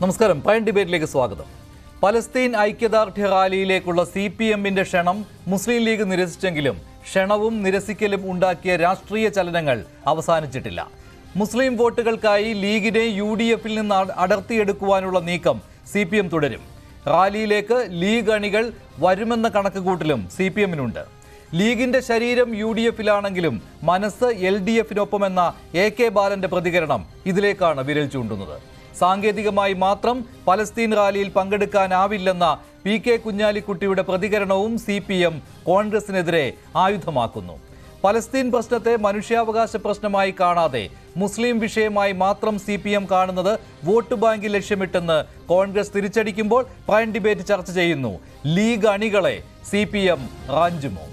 നമസ്കാരം പ്രൈം ഡിബേറ്റിലേക്ക് സ്വാഗതം പലസ്തീൻ ഐക്യദാർഢ്യ റാലിയിലേക്കുള്ള സി പി എമ്മിന്റെ ക്ഷണം മുസ്ലിം ലീഗ് നിരസിച്ചെങ്കിലും ക്ഷണവും നിരസിക്കലും ഉണ്ടാക്കിയ രാഷ്ട്രീയ ചലനങ്ങൾ അവസാനിച്ചിട്ടില്ല മുസ്ലിം വോട്ടുകൾക്കായി ലീഗിനെ യു ഡി എഫിൽ നിന്ന് അട- അടർത്തിയെടുക്കുവാനുള്ള നീക്കം സി പി എം തുടരും റാലിയിലേക്ക് ലീഗ് അണികൾ വരുമെന്ന കണക്കുകൂട്ടലും സി പി എമ്മിനുണ്ട് ലീഗിന്റെ ശരീരം യു ഡി എഫിലാണെങ്കിലും മനസ്സ് എൽ ഡി എഫിനൊപ്പമെന്ന എ കെ ബാലന്റെ പ്രതികരണം ഇതിലേക്കാണ് വിരൽ ചൂണ്ടുന്നത് സാങ്കേതികമായി മാത്രം പലസ്തീൻ റാലിയിൽ പങ്കെടുക്കാനാവില്ലെന്ന പി കെ കുഞ്ഞാലിക്കുട്ടിയുടെ പ്രതികരണവും സി പി എം കോൺഗ്രസിനെതിരെ ആയുധമാക്കുന്നു പലസ്തീൻ പ്രശ്നത്തെ മനുഷ്യാവകാശ പ്രശ്നമായി കാണാതെ മുസ്ലിം വിഷയമായി മാത്രം സി പി എം കാണുന്നത് വോട്ട് ബാങ്ക് ലക്ഷ്യമിട്ടെന്ന് കോൺഗ്രസ് തിരിച്ചടിക്കുമ്പോൾ പ്രൈം ഡിബേറ്റ് ചർച്ച ചെയ്യുന്നു ലീഗ് അണികളെ സി പി എം റാഞ്ചുമോ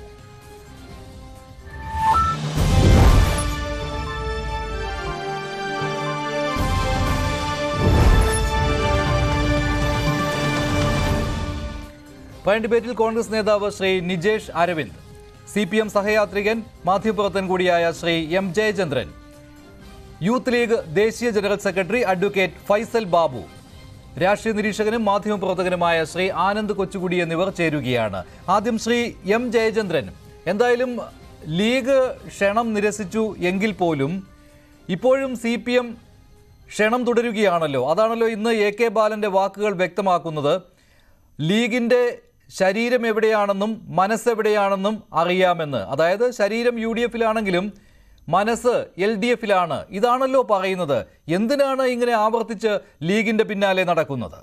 പ്രൈം ഡിബേറ്റിൽ കോൺഗ്രസ് നേതാവ് Shri Nijesh Aravind C P M സഹയാത്രികൻ മാധ്യമപ്രവർത്തകൻ കൂടിയായ ശ്രീ എം ജയചന്ദ്രൻ യൂത്ത് ലീഗ് ദേശീയ general secretary advocate Faisal Babu രാഷ്ട്രീയ നിരീക്ഷകനും മാധ്യമപ്രവർത്തകനുമായ ശ്രീ ആനന്ദ് കൊച്ചുകുടി എന്നിവർ ചേരുകയാണ് ആദ്യം ശ്രീ എം ജയചന്ദ്രൻ എന്തായാലും ലീഗ് ക്ഷണം നിരസിച്ചു എങ്കിൽ പോലും ഇപ്പോഴും സി പി എം ക്ഷണം തുടരുകയാണല്ലോ അതാണല്ലോ ഇന്ന് എ കെ ബാലന്റെ വാക്കുകൾ വ്യക്തമാക്കുന്നത് ലീഗിന്റെ ശരീരം എവിടെയാണെന്നും മനസ്സെവിടെയാണെന്നും അറിയാമെന്ന് അതായത് ശരീരം യു ഡി എഫിലാണെങ്കിലും മനസ്സ് എൽ ഡി എഫിലാണ് ഇതാണല്ലോ പറയുന്നത് എന്തിനാണ് ഇങ്ങനെ ആവർത്തിച്ച് ലീഗിന്റെ പിന്നാലെ നടക്കുന്നത്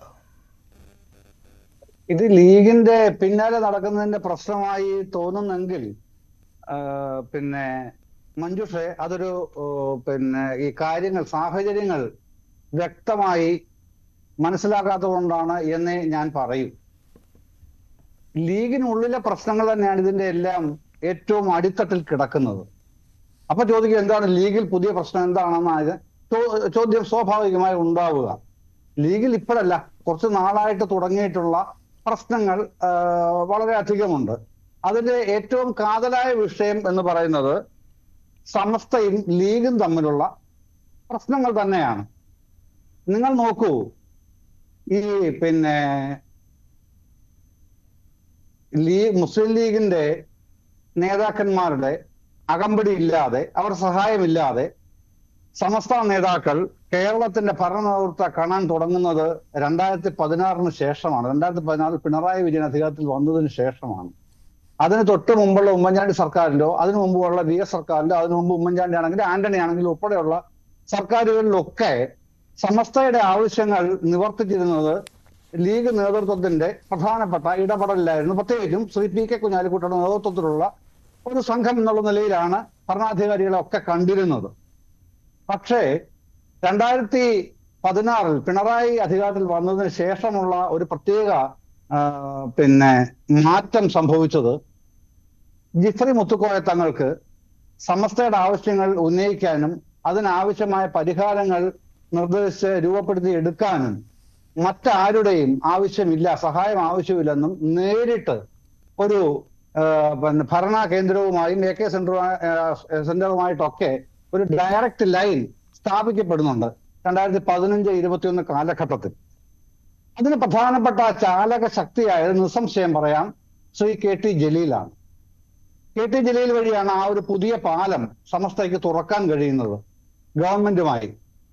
ഇത് ലീഗിന്റെ പിന്നാലെ നടക്കുന്നതിന്റെ പ്രശ്നമായി തോന്നുന്നെങ്കിൽ ആ, പിന്നെ മഞ്ജുഷെ അതൊരു ഓ, പിന്നെ ഈ കാര്യങ്ങൾ സാഹചര്യങ്ങൾ വ്യക്തമായി മനസ്സിലാക്കാത്തതുകൊണ്ടാണ് എന്നേ ഞാൻ പറയൂ ലീഗിനുള്ളിലെ പ്രശ്നങ്ങൾ തന്നെയാണ് ഇതിന്റെ എല്ലാം ഏറ്റവും അടിത്തട്ടിൽ കിടക്കുന്നത് അപ്പൊ ചോദിക്കുക എന്താണ് ലീഗിൽ പുതിയ പ്രശ്നം എന്താണെന്നായത് ചോ- ചോദ്യം സ്വാഭാവികമായി ഉണ്ടാവുക ലീഗിൽ ഇപ്പോഴല്ല കുറച്ച് നാളായിട്ട് തുടങ്ങിയിട്ടുള്ള പ്രശ്നങ്ങൾ ആ, വളരെ അധികമുണ്ട് അതിന്റെ ഏറ്റവും കാതലായ വിഷയം എന്ന് പറയുന്നത് സമസ്തയും ലീഗും തമ്മിലുള്ള പ്രശ്നങ്ങൾ തന്നെയാണ് നിങ്ങൾ നോക്കൂ ഈ പിന്നെ ലീഗ് മുസ്ലിം ലീഗിന്റെ നേതാക്കന്മാരുടെ അകമ്പടി ഇല്ലാതെ അവർ സഹായമില്ലാതെ സമസ്ത നേതാക്കൾ കേരളത്തിന്റെ ഭരണ നേതൃത്വം കാണാൻ തുടങ്ങുന്നത് രണ്ടായിരത്തി പതിനാറിന് ശേഷമാണ് രണ്ടായിരത്തി പതിനാറിൽ പിണറായി വിജയൻ അധികാരത്തിൽ വന്നതിന് ശേഷമാണ് അതിന് തൊട്ട് മുമ്പുള്ള ഉമ്മൻചാണ്ടി സർക്കാരിലോ അതിനു മുമ്പുള്ള വി എസ് സർക്കാരിലോ അതിനു മുമ്പ് ഉമ്മൻചാണ്ടി ആണെങ്കിലും ആന്റണി ആണെങ്കിലും ഉൾപ്പെടെയുള്ള സർക്കാരുകളിലൊക്കെ സമസ്തയുടെ ആവശ്യങ്ങൾ നിവർത്തിച്ചിരുന്നത് ലീഗ് നേതൃത്വത്തിന്റെ പ്രധാനപ്പെട്ട ഇടപെടലിലായിരുന്നു പ്രത്യേകിച്ചും ശ്രീ പി കെ കുഞ്ഞാലിക്കുട്ടിയുടെ നേതൃത്വത്തിലുള്ള ഒരു സംഘം എന്നുള്ള നിലയിലാണ് ഭരണാധികാരികളെ ഒക്കെ കണ്ടിരുന്നത് പക്ഷേ രണ്ടായിരത്തി പതിനാറിൽ പിണറായി അധികാരത്തിൽ വന്നതിന് ശേഷമുള്ള ഒരു പ്രത്യേക ആ, പിന്നെ മാറ്റം സംഭവിച്ചത് ജിഫ്രി മുത്തുക്കോയ തങ്ങൾക്ക് സമസ്തയുടെ ആവശ്യങ്ങൾ ഉന്നയിക്കാനും അതിനാവശ്യമായ പരിഹാരങ്ങൾ നിർദ്ദേശിച്ച് രൂപപ്പെടുത്തി എടുക്കാനും മറ്റാരുടെയും ആവശ്യമില്ല സഹായം ആവശ്യമില്ലെന്നും നേരിട്ട് ഒരു ആ, പിന്നെ ഭരണ കേന്ദ്രവുമായും എ കെ സെന്ററുമായി സെന്ററുമായിട്ടൊക്കെ ഒരു ഡയറക്റ്റ് ലൈൻ സ്ഥാപിക്കപ്പെടുന്നുണ്ട് രണ്ടായിരത്തി പതിനഞ്ച് ഇരുപത്തിയൊന്ന് കാലഘട്ടത്തിൽ അതിന് പ്രധാനപ്പെട്ട ചാലക ശക്തിയായത് നിസ്സംശയം പറയാം ശ്രീ കെ ടി ജലീലാണ് കെ ടി ജലീൽ വഴിയാണ് ആ ഒരു പുതിയ പാലം സമസ്തയ്ക്ക് തുറക്കാൻ കഴിയുന്നത് ഗവൺമെന്റുമായി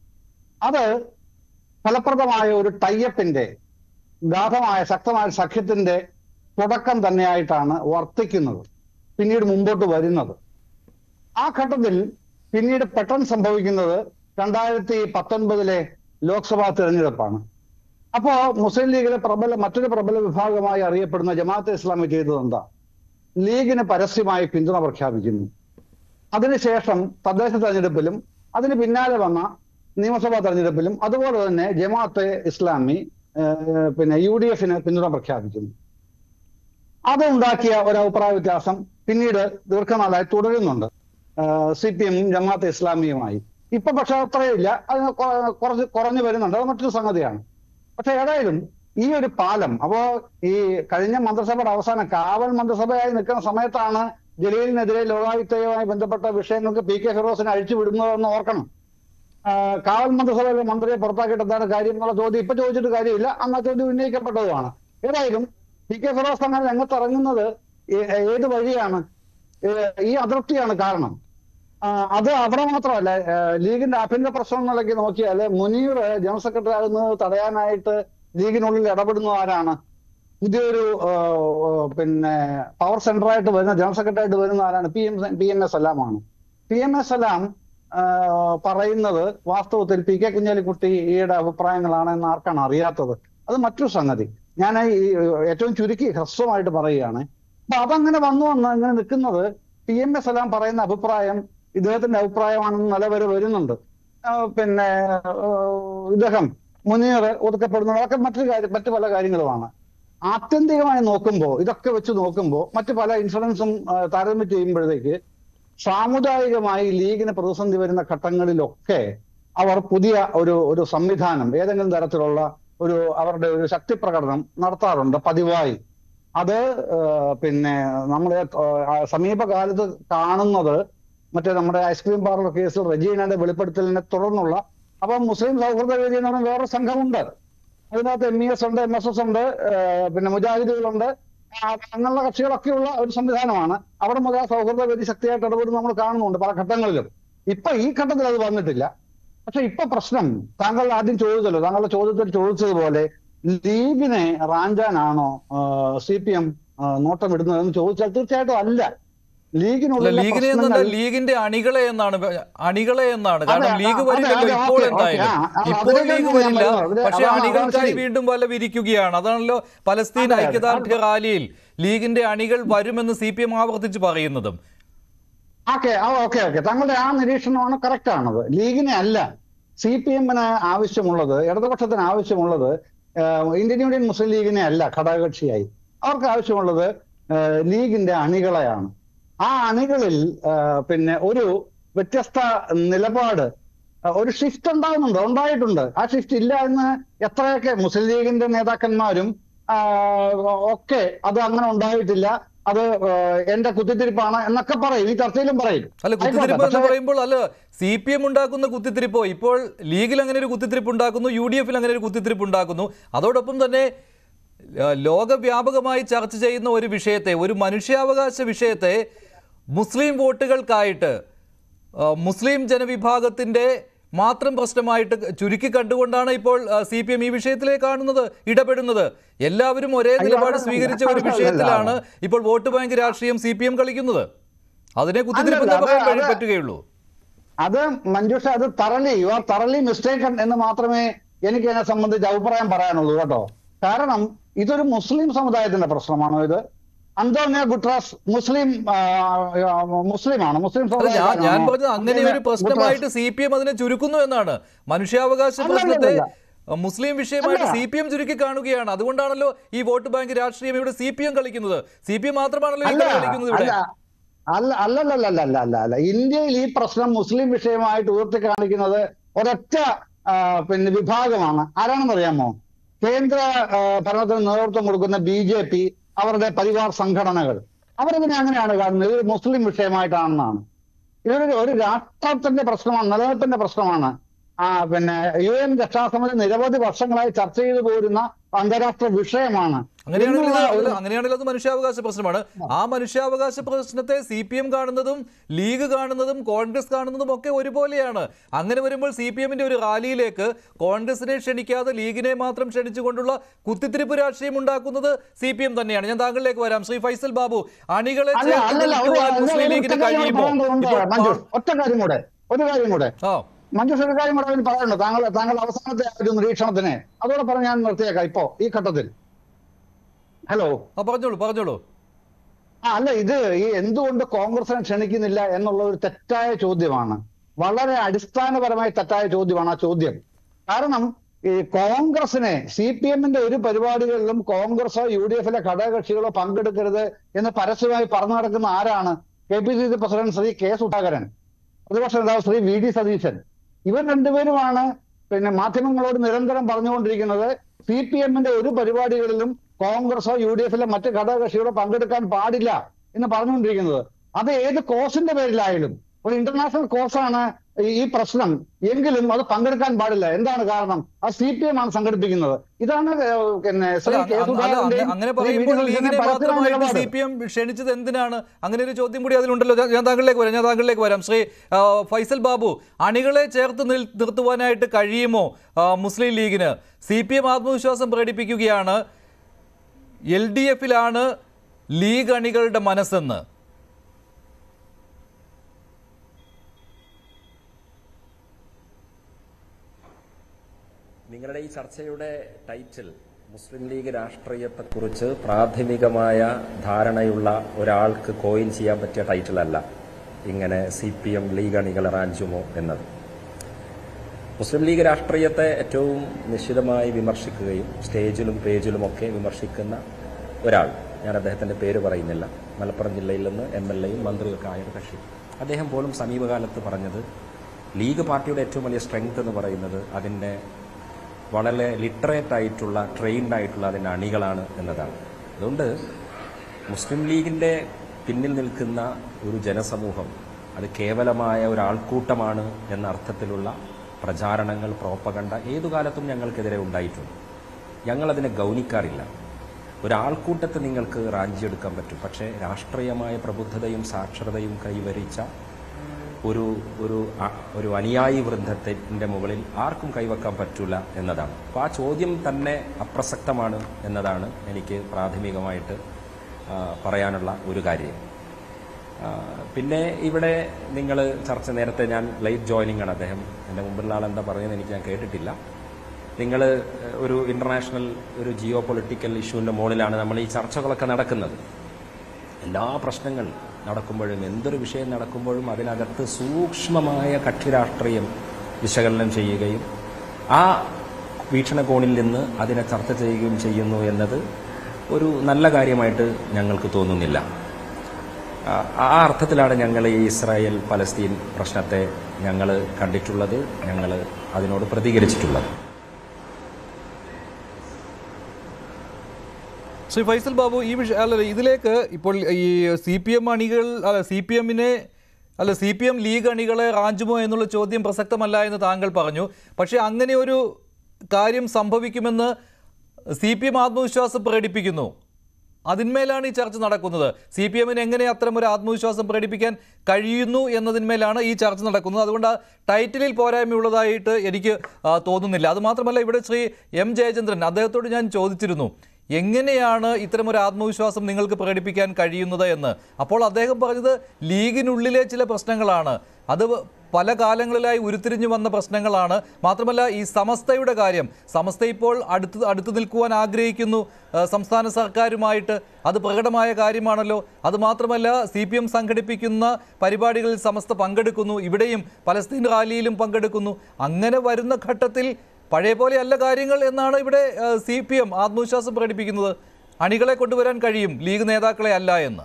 അത് ഫലപ്രദമായ ഒരു ടൈയപ്പിന്റെ ഗാഠമായ ശക്തമായ ഒരു സഖ്യത്തിന്റെ തുടക്കം തന്നെയായിട്ടാണ് വർത്തിക്കുന്നത് പിന്നീട് മുമ്പോട്ട് വരുന്നത് ആ ഘട്ടത്തിൽ പിന്നീട് പെട്ടെന്ന് സംഭവിക്കുന്നത് രണ്ടായിരത്തി പത്തൊൻപതിലെ ലോക്സഭാ തെരഞ്ഞെടുപ്പാണ് അപ്പോ മുസ്ലിം ലീഗിലെ പ്രബല മറ്റൊരു പ്രബല വിഭാഗമായി അറിയപ്പെടുന്ന ജമാഅത്തെ ഇസ്ലാമി ചെയ്തത് എന്താ ലീഗിന് പരസ്യമായി പിന്തുണ പ്രഖ്യാപിക്കുന്നു അതിനുശേഷം തദ്ദേശ തെരഞ്ഞെടുപ്പിലും അതിന് പിന്നാലെ വന്ന നിയമസഭാ തെരഞ്ഞെടുപ്പിലും അതുപോലെ തന്നെ ജമാഅത്തെ ഇസ്ലാമി ഏഹ്, പിന്നെ യു ഡി എഫിന് പിന്തുണ പ്രഖ്യാപിക്കുന്നു അതുണ്ടാക്കിയ ഒരു അഭിപ്രായ വ്യത്യാസം പിന്നീട് ദീർഘനാളായി തുടരുന്നുണ്ട് സി പി എമ്മും ജമാഅത്തെ ഇസ്ലാമിയുമായി ഇപ്പൊ പക്ഷെ അത്രയില്ല അത് കൊ- കുറച്ച് കുറഞ്ഞു വരുന്നുണ്ട് അത് മറ്റൊരു സംഗതിയാണ് പക്ഷെ ഏതായാലും ഈ ഒരു പാലം അപ്പോ ഈ കഴിഞ്ഞ മന്ത്രിസഭയുടെ അവസാനം കാവൽ മന്ത്രിസഭയായി നിൽക്കുന്ന സമയത്താണ് ജലീലിനെതിരെ ലോകായുക്തയുമായി ബന്ധപ്പെട്ട വിഷയങ്ങൾക്ക് പി കെ ഫിറോസിനെ അഴിച്ചുവിടുന്നതെന്ന് ഓർക്കണം ആ, കാവൽ മന്ത്രിസഭയിലെ മന്ത്രിയെ പുറത്താക്കിയിട്ട് എന്താണ് കാര്യം എന്നുള്ള ചോദ്യം ഇപ്പൊ ചോദിച്ചിട്ട് കാര്യമില്ല അന്ന് ആ ചോദ്യം ഉന്നയിക്കപ്പെട്ടതുമാണ് ഏതായാലും പി കെ ഫിറോസ് അങ്ങനെ രംഗത്ത് ഇറങ്ങുന്നത് ഏ- ഏത് വഴിയാണ് ഏ- ഈ അതൃപ്തിയാണ് കാരണം ആ, അത് അവിടെ മാത്രമല്ല ഏ, ലീഗിന്റെ ആഭ്യന്തര പ്രശ്നം എന്നുള്ളതൊക്കെ നോക്കിയാൽ മുനീർ ജനറൽ സെക്രട്ടറി ആകുന്നത് തടയാനായിട്ട് ലീഗിനുള്ളിൽ ഇടപെടുന്ന ആരാണ് പുതിയൊരു ആ, ആ, പിന്നെ പവർ സെന്റർ ആയിട്ട് വരുന്ന ജനറൽ സെക്രട്ടറി ആയിട്ട് വരുന്ന ആരാണ് P M P M S സലാമാണ് പി എം എസ് സലാം ആ, പറയുന്നത് വാസ്തവത്തിൽ പി കെ കുഞ്ഞാലിക്കുട്ടിയുടെ അഭിപ്രായങ്ങളാണ് എന്ന് ആർക്കാണ് അറിയാത്തത് അത് മറ്റൊരു സംഗതി ഞാൻ ഈ ഏറ്റവും ചുരുക്കി ഹ്രസ്വമായിട്ട് പറയുകയാണ് അപ്പൊ അതങ്ങനെ വന്നു വന്ന് ഇങ്ങനെ നിൽക്കുന്നത് പി എം എസ് സലാം പറയുന്ന അഭിപ്രായം ഇദ്ദേഹത്തിന്റെ അഭിപ്രായമാണെന്ന് നിലവരെ വരുന്നുണ്ട് ആ, പിന്നെ ആ, ഇദ്ദേഹം മുനീർ ഒതുക്കപ്പെടുന്നത് അതൊക്കെ മറ്റൊരു കാര്യം മറ്റു പല കാര്യങ്ങളുമാണ് ആത്യന്തികമായി നോക്കുമ്പോൾ ഇതൊക്കെ വെച്ച് നോക്കുമ്പോൾ മറ്റു പല ഇൻഷുറൻസും ആ, താരതമ്യം ചെയ്യുമ്പോഴത്തേക്ക് സാമുദായികമായി ലീഗിന് പ്രതിസന്ധി വരുന്ന ഘട്ടങ്ങളിലൊക്കെ അവർ പുതിയ ഒരു ഒരു സംവിധാനം ഏതെങ്കിലും തരത്തിലുള്ള ഒരു അവരുടെ ഒരു ശക്തി പ്രകടനം നടത്താറുണ്ട് പതിവായി അത് ആ, പിന്നെ നമ്മളെ ആ, സമീപകാലത്ത് കാണുന്നത് മറ്റേ നമ്മുടെ ഐസ്ക്രീം പാർലർ കേസിൽ റജീനയുടെ വെളിപ്പെടുത്തലിനെ തുടർന്നുള്ള അപ്പൊ മുസ്ലിം സൗഹൃദ വേദി എന്ന് പറഞ്ഞ വേറെ സംഘമുണ്ട് അതിനകത്ത് എം ഇ എസ് ഉണ്ട് എം എസ് എസ് ഉണ്ട് ആ, പിന്നെ മുജാഹിദുകളുണ്ട് ആ, അങ്ങനെയുള്ള കക്ഷികളൊക്കെയുള്ള ഒരു സംവിധാനമാണ് അവിടെ മുതൽ ആ സൗഹൃദ വേദി ശക്തിയായിട്ട് ഇടപെടുന്ന നമ്മൾ കാണുന്നുണ്ട് പല ഘട്ടങ്ങളിലും ഇപ്പൊ ഈ ഘട്ടത്തിൽ അത് വന്നിട്ടില്ല പക്ഷെ ഇപ്പൊ പ്രശ്നം താങ്കൾ ആദ്യം ചോദിച്ചല്ലോ താങ്കളുടെ ചോദ്യത്തിൽ ചോദിച്ചതുപോലെ ലീഗിനെ റാഞ്ചാനാണോ സി പി എം നോട്ടമിടുന്നതെന്ന് ചോദിച്ചാൽ തീർച്ചയായിട്ടും അല്ല അല്ല ലീഗിനുള്ള ലീഗിനെ എന്നല്ല പ്രശ്നങ്ങൾ ലീഗിന്റെ അണികളെ എന്നാണ് പ- അണികളെ എന്നാണ് കാരണം അതെ, ലീഗ് അതെ, വരില്ലല്ലോ അതെ, ഇപ്പോൾ ഓക്കേ, എന്തായാലും ഓക്കേ, ആ, ഇപ്പോൾ അതിലേക്ക് ലീഗ് ഞാൻ വരില്ല വരുന്നത്. പക്ഷെ അതാണ് അണികൾക്കായി ശരി. വീണ്ടും വല വിരിക്കുകയാണ് അതാണല്ലോ പലസ്തീൻ അതെ, അതെ, ഐക്യദാർഢ്യ റാലിയിൽ ലീഗിന്റെ അണികൾ വരുമെന്ന് സി പി എം ആവർത്തിച്ച് പറയുന്നതും ഓക്കെ ഓക്കെ ഓക്കെ താങ്കളുടെ ആ നിരീക്ഷണമാണ് കറക്റ്റ് ആണത് ലീഗിനെ അല്ല സി പി എമ്മിന് ആവശ്യമുള്ളത് ഇടതുപക്ഷത്തിന് ആവശ്യമുള്ളത് ആഹ്, ഇന്ത്യൻ യൂണിയൻ മുസ്ലിം ലീഗിനെ അല്ല ഘടകകക്ഷിയായി അവർക്ക് ആവശ്യമുള്ളത് ആഹ്, ലീഗിന്റെ അണികളെയാണ് ആ അണികളിൽ ആഹ്, പിന്നെ ഒരു വ്യത്യസ്ത നിലപാട് ആഹ്, ഒരു ഷിഫ്റ്റ് ഉണ്ടാകുന്നുണ്ട് ഉണ്ടായിട്ടുണ്ട് ആ ഷിഫ്റ്റ് ഇല്ല എന്ന് എത്രയൊക്കെ മുസ്ലിം ലീഗിന്റെ നേതാക്കന്മാരും ആഹ്, ഒക്കെ അത് അങ്ങനെ ഉണ്ടായിട്ടില്ല അത് ആഹ്, എന്റെ കുത്തിത്തിരിപ്പാണ് എന്നൊക്കെ പറയും ഈ ചർച്ചയിലും പറയും അല്ല ആയിക്കോട്ടെ, കുത്തിത്തിരിപ്പ് എന്ന് പക്ഷേ പറയുമ്പോൾ അല്ല സി പി എം ഉണ്ടാക്കുന്ന കുത്തിത്തിരിപ്പോ ഇപ്പോൾ ലീഗിൽ അങ്ങനെ ഒരു കുത്തിത്തിരിപ്പ് ഉണ്ടാക്കുന്നു യു ഡി എഫിൽ അങ്ങനെ ഒരു കുത്തിത്തിരിപ്പ് ഉണ്ടാക്കുന്നു അതോടൊപ്പം തന്നെ ആ, ലോകവ്യാപകമായി ചർച്ച ചെയ്യുന്ന ഒരു വിഷയത്തെ ഒരു മനുഷ്യാവകാശ വിഷയത്തെ മുസ്ലിം വോട്ടുകൾക്കായിട്ട് ആ, മുസ്ലിം ജനവിഭാഗത്തിന്റെ മാത്രം പ്രശ്നമായിട്ട് ചുരുക്കി കണ്ടുകൊണ്ടാണ് ഇപ്പോൾ സി പി എം ഈ വിഷയത്തിലേക്ക് കാണുന്നത് ഇടപെടുന്നത് എല്ലാവരും ഒരേ അയ്യോ, നിലപാട് അതല്ല, സ്വീകരിച്ച ഒരു അതല്ല, വിഷയത്തിലാണ് ഇപ്പോൾ വോട്ട് ബാങ്ക് രാഷ്ട്രീയം സി പി എം കളിക്കുന്നത് അതിനെ കുത്തിത്തിരിപ്പ് അല്ലല്ല, പറയാൻ അത് കഴി- അത് പറ്റുകയുള്ളൂ അത് മഞ്ജുഷ അത് utterly you are utterly mistaken എന്ന് മാത്രമേ എനിക്ക് ഇതിനെ സംബന്ധിച്ച് അഭിപ്രായം പറയാനുള്ളൂ കേട്ടോ കാരണം ഇതൊരു മുസ്ലിം സമുദായത്തിന്റെ പ്രശ്നമാണോ ഇത് അന്തോണിയോ ഗുട്രാസ് മുസ്ലിം ആ, ആ, മുസ്ലിമാണ് മുസ്ലിം അല്ല ഞാൻ ഞാൻ സമുദായക്കാരനാണോ? പറഞ്ഞത് അങ്ങനെ ഒരു അന്തോണിയോ പ്രശ്നമായിട്ട് ഗുട്രാസ്? സി പി എം അതിനെ ചുരുക്കുന്നു എന്നാണ് മനുഷ്യാവകാശ അല്ല, അല്ല, പ്രശ്നത്തെ അല്ല. അഹ് മുസ്ലിം വിഷയമായിട്ട് അല്ല. സി പി എം ചുരുക്കി കാണുകയാണ് അതുകൊണ്ടാണല്ലോ ഈ വോട്ട് ബാങ്ക് രാഷ്ട്രീയം ഇവിടെ സി പി എം കളിക്കുന്നത് സി പി എം മാത്രമാണല്ലോ ഈ അല്ല കളി കളിക്കുന്നത് ഇവിടെ അല്ല അല്ല അല്ലല്ലല്ല അല്ല അല്ല അല്ല ഇന്ത്യയിൽ ഈ പ്രശ്നം മുസ്ലിം വിഷയമായിട്ട് ഉയർത്തി കാണിക്കുന്നത് ഒരൊറ്റ ആ, പിന്നെ വിഭാഗമാണ് ആരാണെന്നറിയാമോ കേന്ദ്ര ആ, ഭരണത്തിന് നേതൃത്വം കൊടുക്കുന്ന ബി ജെ പി അവരുടെ പരിവാർ സംഘടനകൾ അവരിതിനെ അങ്ങനെയാണ് കാണുന്നത് ഇത് മുസ്ലിം വിഷയമായിട്ടാണെന്നാണ് ഇതൊരു ഒരു രാഷ്ട്രത്തിന്റെ പ്രശ്നമാണ് നിലനിൽപ്പിന്റെ പ്രശ്നമാണ് ആ പിന്നെ യു എൻ രക്ഷാസമിതി നിരവധി വർഷങ്ങളായി ചർച്ച ചെയ്തു പോരുന്ന അന്താരാഷ്ട്ര വിഷയമാണ് അങ്ങനെയാണെങ്കിൽ ഇന്നുള്ള ഇത് ഒരു- അങ്ങനെയാണെങ്കിൽ അത് മനുഷ്യാവകാശ പ്രശ്നമാണ് ആ മനുഷ്യാവകാശ പ്രശ്നത്തെ സി പി എം കാണുന്നതും ലീഗ് കാണുന്നതും കോൺഗ്രസ് കാണുന്നതും ഒക്കെ ഒരുപോലെയാണ് അങ്ങനെ വരുമ്പോൾ സി പി എമ്മിന്റെ ഒരു റാലിയിലേക്ക് കോൺഗ്രസിനെ ക്ഷണിക്കാതെ ലീഗിനെ മാത്രം ക്ഷണിച്ചുകൊണ്ടുള്ള കുത്തിത്തിരിപ്പ് രാഷ്ട്രീയം ഉണ്ടാക്കുന്നത് സി പി എം തന്നെയാണ് ഞാൻ താങ്കളിലേക്ക് വരാം ശ്രീ ഫൈസൽ ബാബു അണികളെ അല്ല ചേർത്ത് അല്ലല്ല ഒരു നിർത്തുവാൻ അല്ല, മുസ്ലിം ഒരു ലീഗിന് ഒറ്റ കാര്യം കഴിയുമോ പറയാനുണ്ട് ഇപ്പോൾ മഞ്ജുഷ് ഒറ്റ കാര്യം കൂടെ ഒരു കാര്യം കൂടെ ആ മഞ്ജുഷ് ഒരു കാര്യം കൂടെ അതിന് പറയാനുണ്ട് താങ്കൾ താങ്കളുടെ അവസാനത്തെ ഒരു നിരീക്ഷണത്തിന് അതോടെ പറഞ്ഞ് ഞാൻ നിർത്തിയേക്കാം ഇപ്പോ ഈ ഘട്ടത്തിൽ ഹലോ ആ പറഞ്ഞോളൂ പറഞ്ഞോളൂ ആ അല്ല ഇത് ഈ എന്തുകൊണ്ട് കോൺഗ്രസിനെ ക്ഷണിക്കുന്നില്ല എന്നുള്ള ഒരു തെറ്റായ ചോദ്യമാണ് വളരെ അടിസ്ഥാനപരമായ തെറ്റായ ചോദ്യമാണ് ആ ചോദ്യം കാരണം ഈ കോൺഗ്രസിനെ സി പി എമ്മിന്റെ ഒരു പരിപാടികളിലും കോൺഗ്രസോ യു ഡി എഫിലെ ഘടകകക്ഷികളോ പങ്കെടുക്കരുത് എന്ന് പരസ്യമായി പറഞ്ഞു നടക്കുന്ന ആരാണ് K P C C president Shri K Sudhakaran പ്രതിപക്ഷ നേതാവ് ശ്രീ വി ഡി സതീശൻ ഇവർ രണ്ടുപേരുമാണ് പിന്നെ മാധ്യമങ്ങളോട് നിരന്തരം പറഞ്ഞുകൊണ്ടിരിക്കുന്നത് സി പി എമ്മിന്റെ ഒരു പരിപാടികളിലും കോൺഗ്രസോ യു ഡി എഫിലെ മറ്റ് ഘടകകക്ഷികളോ പങ്കെടുക്കാൻ പാടില്ല എന്ന് പറഞ്ഞുകൊണ്ടിരിക്കുന്നത് അത് ഏത് കോഴ്സിന്റെ പേരിലായാലും ഒരു ഇന്റർനാഷണൽ കോഴ്സാണ് ഈ- ഈ പ്രശ്നം എങ്കിലും അത് പങ്കെടുക്കാൻ പാടില്ല എന്താണ് കാരണം ആ സി പി എം ആണ് സംഘടിപ്പിക്കുന്നത് ഇതാണ് ഏഹ്, പിന്നെ ശ്രീ അല്ല, കെ. അ- അല്ല, സുധാകരന്റെയും അങ്ങ- അങ്ങനെ ശ്രീ പറയുമ്പോൾ വി. ലീഗിനെ സുധീരന്റെയും പരസ്യമായ മാത്രമായിട്ട് നിലപാട്. സി പി എം ക്ഷണിച്ചത് എന്തിനാണ് അങ്ങനെ ഒരു ചോദ്യം കൂടി അതിലുണ്ടല്ലോ ഞാൻ- ഞാൻ താങ്കളിലേക്ക് വരാം ഞാൻ താങ്കളിലേക്ക് വരാം ശ്രീ ആ, ഫൈസൽ ബാബു അണികളെ ചേർത്ത് നിൽ- നിർത്തുവാനായിട്ട് കഴിയുമോ ആ, മുസ്ലിം ലീഗിന് സി പി എം ആത്മവിശ്വാസം പ്രകടിപ്പിക്കുകയാണ് എൽ ഡി എഫിലാണ് ലീഗ് അണികളുടെ മനസ്സെന്ന് നിങ്ങളുടെ ഈ ചർച്ചയുടെ ടൈറ്റിൽ മുസ്ലിം ലീഗ് രാഷ്ട്രീയത്തെക്കുറിച്ച് പ്രാഥമികമായ ധാരണയുള്ള ഒരാൾക്ക് കോയിൻ ചെയ്യാൻ പറ്റിയ ടൈറ്റിലല്ല ഇങ്ങനെ സി പി എം ലീഗ് അണികൾ റാഞ്ചുമോ എന്നത് മുസ്ലിം ലീഗ് രാഷ്ട്രീയത്തെ ഏറ്റവും നിശ്ചിതമായി വിമർശിക്കുകയും സ്റ്റേജിലും പേജിലുമൊക്കെ വിമർശിക്കുന്ന ഒരാൾ ഞാൻ അദ്ദേഹത്തിന്റെ പേര് പറയുന്നില്ല മലപ്പുറം ജില്ലയിൽ നിന്ന് എം എൽ എയും മന്ത്രിയൊക്കെ ആയ ഒരു കക്ഷി അദ്ദേഹം പോലും സമീപകാലത്ത് പറഞ്ഞത് ലീഗ് പാർട്ടിയുടെ ഏറ്റവും വലിയ സ്ട്രെങ്ത് എന്ന് പറയുന്നത് അതിൻ്റെ വളരെ ലിറ്ററേറ്റ് ആയിട്ടുള്ള ട്രെയിൻഡ് ആയിട്ടുള്ള അതിൻ്റെ അണികളാണ് എന്നതാണ് അതുകൊണ്ട് മുസ്ലിം ലീഗിൻ്റെ പിന്നിൽ നിൽക്കുന്ന ഒരു ജനസമൂഹം അത് കേവലമായ ഒരു ആൾക്കൂട്ടമാണ് എന്ന അർത്ഥത്തിലുള്ള പ്രചാരണങ്ങൾ പ്രോപ്പകണ്ട ഏതു കാലത്തും ഞങ്ങൾക്കെതിരെ ഉണ്ടായിട്ടുണ്ട് ഞങ്ങളതിനെ ഗൗനിക്കാറില്ല ഒരാൾക്കൂട്ടത്തെ നിങ്ങൾക്ക് റാഞ്ചിയെടുക്കാൻ പറ്റും പക്ഷേ രാഷ്ട്രീയമായ പ്രബുദ്ധതയും സാക്ഷരതയും കൈവരിച്ച ഒരു ഒരു അ- ഒരു അനുയായി വൃന്ദത്തിന്റെ മുകളിൽ ആർക്കും കൈവക്കാൻ പറ്റില്ല എന്നതാണ് അപ്പോൾ ആ ചോദ്യം തന്നെ അപ്രസക്തമാണ് എന്നതാണ് എനിക്ക് പ്രാഥമികമായിട്ട് ആ, പറയാനുള്ള ഒരു കാര്യം ആ, പിന്നെ ഇവിടെ നിങ്ങൾ ചർച്ച നേരത്തെ ഞാൻ ലൈറ്റ് ജോയിനിങ് ആണ് അദ്ദേഹം എൻ്റെ മുമ്പിലുള്ള ആൾ എന്താ പറയുന്നത് എനിക്ക് ഞാൻ കേട്ടിട്ടില്ല നിങ്ങൾ ഒരു ഇന്റർനാഷണൽ ഒരു ജിയോ പൊളിറ്റിക്കൽ ഇഷ്യൂവിൻ്റെ മുകളിലാണ് നമ്മൾ ഈ ചർച്ചകളൊക്കെ നടക്കുന്നത് എല്ലാ പ്രശ്നങ്ങൾ നടക്കുമ്പോഴും എന്തൊരു വിഷയം നടക്കുമ്പോഴും അതിനകത്ത് സൂക്ഷ്മമായ കക്ഷി രാഷ്ട്രീയം വിശകലനം ചെയ്യുകയും ആ വീക്ഷണകോണിൽ നിന്ന് അതിനെ ചർച്ച ചെയ്യുകയും ചെയ്യുന്നു എന്നത് ഒരു നല്ല കാര്യമായിട്ട് ഞങ്ങൾക്ക് തോന്നുന്നില്ല ആ ആ അർത്ഥത്തിലാണ് ഞങ്ങൾ ഈ ഇസ്രായേൽ പലസ്തീൻ പ്രശ്നത്തെ ഞങ്ങൾ കണ്ടിട്ടുള്ളത് ഞങ്ങൾ അതിനോട് പ്രതികരിച്ചിട്ടുള്ളത് ശ്രീ ഫൈസൽ ബാബു ഈ വിഷയം അല്ല ഇതിലേക്ക് ഇപ്പോൾ ഈ സി പി എം അണികൾ അല്ല സി പി എമ്മിനെ അല്ല സി പി എം ലീഗ് അണികളെ റാഞ്ചുമോ എന്നുള്ള ചോദ്യം പ്രസക്തമല്ല എന്ന് താങ്കൾ പറഞ്ഞു പക്ഷേ അങ്ങനെ ഒരു കാര്യം സംഭവിക്കുമെന്ന് സി പി എം ആത്മവിശ്വാസം പ്രകടിപ്പിക്കുന്നു അതിന്മേലാണ് ഈ ചർച്ച നടക്കുന്നത് സി പി എമ്മിന് എങ്ങനെ അത്തരം ഒരു ആത്മവിശ്വാസം പ്രകടിപ്പിക്കാൻ കഴിയുന്നു എന്നതിന്മേലാണ് ഈ ചർച്ച നടക്കുന്നത് അതുകൊണ്ട് ആ ടൈറ്റിലിൽ പോരായ്മയുള്ളതായിട്ട് എനിക്ക് ആ, തോന്നുന്നില്ല അതുമാത്രമല്ല ഇവിടെ ശ്രീ എം ജയചന്ദ്രൻ അദ്ദേഹത്തോട് ഞാൻ ചോദിച്ചിരുന്നു എങ്ങനെയാണ് ഇത്തരം ഒരു ആത്മവിശ്വാസം നിങ്ങൾക്ക് പ്രകടിപ്പിക്കാൻ കഴിയുന്നത് എന്ന് അപ്പോൾ അദ്ദേഹം പറഞ്ഞത് ലീഗിനുള്ളിലെ ചില പ്രശ്നങ്ങളാണ് അത് പല കാലങ്ങളിലായി ഉരുത്തിരിഞ്ഞു വന്ന പ്രശ്നങ്ങളാണ് മാത്രമല്ല ഈ സമസ്തയുടെ കാര്യം സമസ്ത ഇപ്പോൾ അടുത്ത് അടുത്ത് നിൽക്കുവാൻ ആഗ്രഹിക്കുന്നു ആ, സംസ്ഥാന സർക്കാരുമായിട്ട് അത് പ്രകടമായ കാര്യമാണല്ലോ അത് മാത്രമല്ല സി പി എം സംഘടിപ്പിക്കുന്ന പരിപാടികളിൽ സമസ്ത പങ്കെടുക്കുന്നു ഇവിടെയും പലസ്തീൻ റാലിയിലും പങ്കെടുക്കുന്നു അങ്ങനെ വരുന്ന ഘട്ടത്തിൽ പഴയ പോലെ അല്ല കാര്യങ്ങൾ എന്നാണ് ഇവിടെ സി പി എം ആത്മവിശ്വാസം പ്രകടിപ്പിക്കുന്നത് അണികളെ കൊണ്ടുവരാൻ കഴിയും ലീഗ് നേതാക്കളെ അല്ല എന്ന്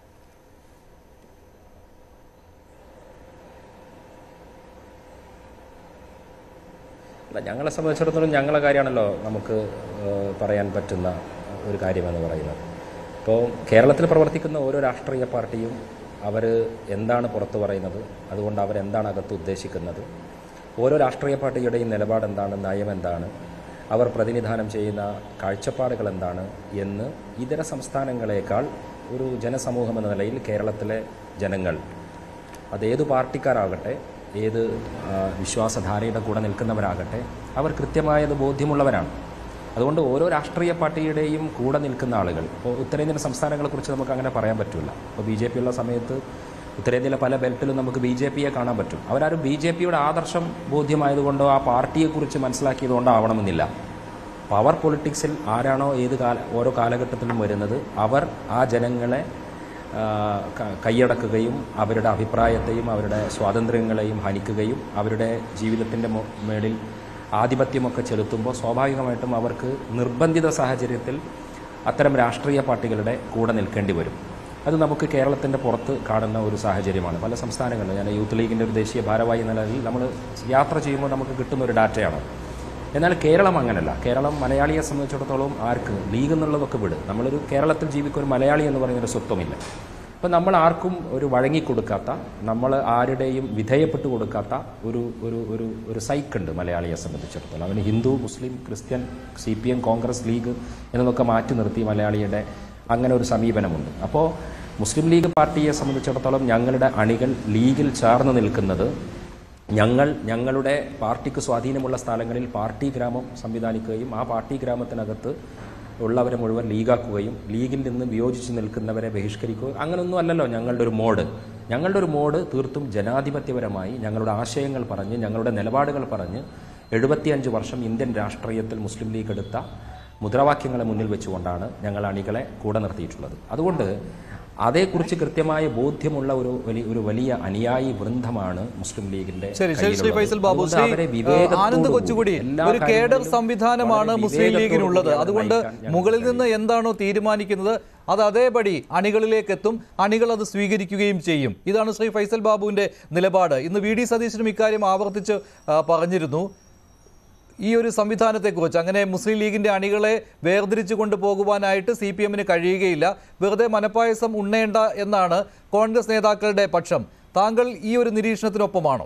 അല്ല ഞങ്ങളെ സംബന്ധിച്ചിടത്തോളം ഞങ്ങളെ കാര്യമാണല്ലോ നമുക്ക് ഏഹ്, പറയാൻ പറ്റുന്ന ഒരു കാര്യമെന്ന് പറയുന്നത് ഇപ്പോൾ കേരളത്തിൽ പ്രവർത്തിക്കുന്ന ഓരോ രാഷ്ട്രീയ പാർട്ടിയും അവർ എന്താണ് പുറത്തു പറയുന്നത് അതുകൊണ്ട് അവരെന്താണ് അകത്ത് ഉദ്ദേശിക്കുന്നത് ഓരോ രാഷ്ട്രീയ പാർട്ടിയുടെയും നിലപാട് എന്താണ് നയം എന്താണ് അവർ പ്രതിനിധാനം ചെയ്യുന്ന കാഴ്ചപ്പാടുകൾ എന്താണ് എന്ന് ഇതര സംസ്ഥാനങ്ങളെക്കാൾ ഒരു ജനസമൂഹം എന്ന നിലയിൽ കേരളത്തിലെ ജനങ്ങൾ അതേത് പാർട്ടിക്കാരാകട്ടെ ഏത് ആ, വിശ്വാസധാരയുടെ കൂടെ നിൽക്കുന്നവരാകട്ടെ അവർ കൃത്യമായത് ബോധ്യമുള്ളവരാണ് അതുകൊണ്ട് ഓരോ രാഷ്ട്രീയ പാർട്ടിയുടെയും കൂടെ നിൽക്കുന്ന ആളുകൾ ഇപ്പോൾ ഉത്തരേന്ത്യൻ സംസ്ഥാനങ്ങളെക്കുറിച്ച് നമുക്ക് അങ്ങനെ പറയാൻ പറ്റില്ല ഇപ്പോൾ ബി ജെ പി ഉള്ള സമയത്ത് ഉത്തരേന്ത്യയിലെ പല ബെൽറ്റിലും നമുക്ക് ബി ജെ പിയെ കാണാൻ പറ്റും അവരാരും ബി ജെ പിയുടെ ആദർശം ബോധ്യമായതുകൊണ്ടോ ആ പാർട്ടിയെക്കുറിച്ച് മനസ്സിലാക്കിയതുകൊണ്ടോ ആവണമെന്നില്ല പവർ പൊളിറ്റിക്സിൽ ആരാണോ ഏത് കാല ഓരോ കാലഘട്ടത്തിലും വരുന്നത് അവർ ആ ജനങ്ങളെ ആ, ക- കൈയടക്കുകയും അവരുടെ അഭിപ്രായത്തെയും അവരുടെ സ്വാതന്ത്ര്യങ്ങളെയും ഹനിക്കുകയും അവരുടെ ജീവിതത്തിൻ്റെ മു- മേളിൽ ആധിപത്യമൊക്കെ ചെലുത്തുമ്പോൾ സ്വാഭാവികമായിട്ടും അവർക്ക് നിർബന്ധിത സാഹചര്യത്തിൽ അത്തരം രാഷ്ട്രീയ പാർട്ടികളുടെ കൂടെ നിൽക്കേണ്ടി വരും അത് നമുക്ക് കേരളത്തിൻ്റെ പുറത്ത് കാണുന്ന ഒരു സാഹചര്യമാണ് പല സംസ്ഥാനങ്ങളിലും ഞാൻ യൂത്ത് ലീഗിൻ്റെ ഒരു ദേശീയ ഭാരവാഹി എന്ന നിലയിൽ നമ്മൾ യാത്ര ചെയ്യുമ്പോൾ നമുക്ക് കിട്ടുന്ന ഒരു ഡാറ്റയാണ് എന്നാൽ കേരളം അങ്ങനല്ല കേരളം മലയാളിയെ സംബന്ധിച്ചിടത്തോളം ആർക്ക് ലീഗ് എന്നുള്ളതൊക്കെ വിട് നമ്മളൊരു കേരളത്തിൽ ജീവിക്കുന്ന ഒരു മലയാളി എന്ന് പറയുന്നൊരു സ്വത്വമില്ല അപ്പം നമ്മൾ ആർക്കും ഒരു വഴങ്ങിക്കൊടുക്കാത്ത നമ്മൾ ആരുടെയും വിധേയപ്പെട്ടു കൊടുക്കാത്ത ഒരു ഒരു ഒരു ഒരു സൈക്കുണ്ട് മലയാളിയെ സംബന്ധിച്ചിടത്തോളം അവന് ഹിന്ദു മുസ്ലിം Christian C P M Congress League എന്നതൊക്കെ മാറ്റി നിർത്തി മലയാളിയുടെ അങ്ങനെ ഒരു സമീപനമുണ്ട് അപ്പോൾ മുസ്ലിം ലീഗ് പാർട്ടിയെ സംബന്ധിച്ചിടത്തോളം ഞങ്ങളുടെ അണികൾ ലീഗിൽ ചേർന്ന് നിൽക്കുന്നത് ഞങ്ങൾ ഞങ്ങളുടെ പാർട്ടിക്ക് സ്വാധീനമുള്ള സ്ഥലങ്ങളിൽ പാർട്ടി ഗ്രാമം സംവിധാനിക്കുകയും ആ പാർട്ടി ഗ്രാമത്തിനകത്ത് ഉള്ളവരെ മുഴുവൻ ലീഗാക്കുകയും ലീഗിൽ നിന്ന് വിയോജിച്ച് നിൽക്കുന്നവരെ ബഹിഷ്കരിക്കുകയും അങ്ങനൊന്നും അല്ലല്ലോ ഞങ്ങളുടെ ഒരു മോഡ് ഞങ്ങളുടെ ഒരു മോഡ് തീർത്തും ജനാധിപത്യപരമായി ഞങ്ങളുടെ ആശയങ്ങൾ പറഞ്ഞ് ഞങ്ങളുടെ നിലപാടുകൾ പറഞ്ഞ് എഴുപത്തിയഞ്ച് വർഷം ഇന്ത്യൻ രാഷ്ട്രീയത്തിൽ മുസ്ലിം ലീഗ് എടുത്ത മുദ്രാവാക്യങ്ങളെ മുന്നിൽ വെച്ചുകൊണ്ടാണ് ഞങ്ങൾ അണികളെ കൂടെ നിർത്തിയിട്ടുള്ളത് അതുകൊണ്ട് അതേക്കുറിച്ച് കൃത്യമായ ബോധ്യമുള്ള ഒരു വലിയ ഒരു വലിയ അനുയായി വൃന്ദമാണ് മുസ്ലിം ലീഗിന്റെ ശരി ശരി ശ്രീ കയ്യിലുള്ളത്. ഫൈസൽ ബാബു അതുകൊണ്ട് ശ്രീ അവരെ ആനന്ദ് വിവേകത്തോടുകൂടി കൊച്ചുകുടി എല്ലാ ഒരു കേഡർ കാര്യങ്ങളിലും സംവിധാനമാണ് വളരെ മുസ്ലിം ലീഗിനുള്ളത് വിവേകത്തോടുകൂടി അതുകൊണ്ട് നയിക്കാൻ ഞങ്ങൾക്ക് മുകളിൽ നിന്ന് എന്താണോ തീരുമാനിക്കുന്നത് അത് അതേപടി അണികളിലേക്ക് എത്തും അണികൾ അത് സ്വീകരിക്കുകയും ചെയ്യും ഇതാണ് ശ്രീ ഫൈസൽ ബാബുവിന്റെ നിലപാട് ഇന്ന് വി ഡി സതീശനും ഇക്കാര്യം ആവർത്തിച്ച് ആ, പറഞ്ഞിരുന്നു ഈ ഒരു സംവിധാനത്തെക്കുറിച്ച് അങ്ങനെ മുസ്ലിം ലീഗിന്റെ അണികളെ വേർതിരിച്ചു കൊണ്ടുപോകുവാനായിട്ട് സി പി എമ്മിന് കഴിയുകയില്ല വെറുതെ മനപ്പായസം ഉണ്ണേണ്ട എന്നാണ് കോൺഗ്രസ് നേതാക്കളുടെ പക്ഷം താങ്കൾ ഈ ഒരു നിരീക്ഷണത്തിനൊപ്പമാണോ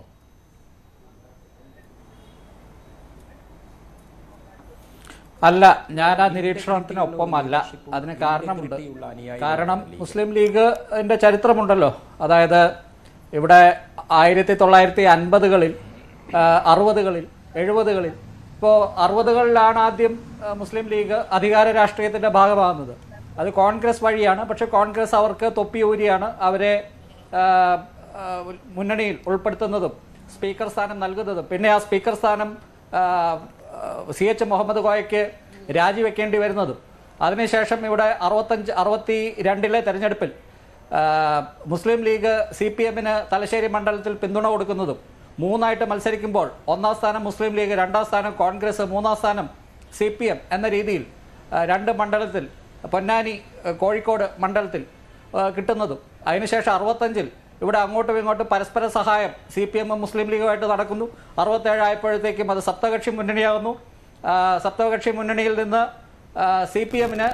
അല്ല ഞാൻ ആ നിരീക്ഷണത്തിനൊപ്പമല്ല അതിന് കാരണമുണ്ട് കാരണം മുസ്ലിം ലീഗിന്റെ ചരിത്രമുണ്ടല്ലോ അതായത് ഇവിടെ ആയിരത്തി തൊള്ളായിരത്തി അൻപതുകളിൽ അറുപതുകളിൽ എഴുപതുകളിൽ ഇപ്പോൾ അറുപതുകളിലാണ് ആദ്യം ആ, മുസ്ലിം ലീഗ് അധികാര രാഷ്ട്രീയത്തിന്റെ ഭാഗമാകുന്നത് അത് കോൺഗ്രസ് വഴിയാണ് പക്ഷെ കോൺഗ്രസ് അവർക്ക് തൊപ്പിയൂരിയാണ് അവരെ ആ, ആ, മുന്നണിയിൽ ഉൾപ്പെടുത്തുന്നതും സ്പീക്കർ സ്ഥാനം നൽകുന്നതും പിന്നെ ആ സ്പീക്കർ സ്ഥാനം ആ, സി എച്ച് മുഹമ്മദ് കോയയ്ക്ക് രാജിവെക്കേണ്ടി വരുന്നതും അതിനുശേഷം ഇവിടെ അറുപത്തഞ്ച് അറുപത്തി രണ്ടിലെ തെരഞ്ഞെടുപ്പിൽ ആ, മുസ്ലിം ലീഗ് സി പി എമ്മിന് തലശ്ശേരി മണ്ഡലത്തിൽ പിന്തുണ കൊടുക്കുന്നതും മൂന്നായിട്ട് മത്സരിക്കുമ്പോൾ ഒന്നാം സ്ഥാനം മുസ്ലിം ലീഗ് രണ്ടാം സ്ഥാനം കോൺഗ്രസ് മൂന്നാം സ്ഥാനം സി പി എം എന്ന രീതിയിൽ ആ, രണ്ട് മണ്ഡലത്തിൽ പൊന്നാനി ആ, കോഴിക്കോട് മണ്ഡലത്തിൽ ആ, കിട്ടുന്നതും അതിനുശേഷം അറുപത്തഞ്ചിൽ ഇവിടെ അങ്ങോട്ടും ഇങ്ങോട്ടും പരസ്പര സഹായം സി പി എമ്മും മുസ്ലിം ലീഗുമായിട്ട് നടക്കുന്നു അറുപത്തേഴ് ആയപ്പോഴത്തേക്കും അത് സപ്തകക്ഷി മുന്നണിയാകുന്നു ആ, സപ്തകക്ഷി മുന്നണിയിൽ നിന്ന് സി പി എമ്മിന്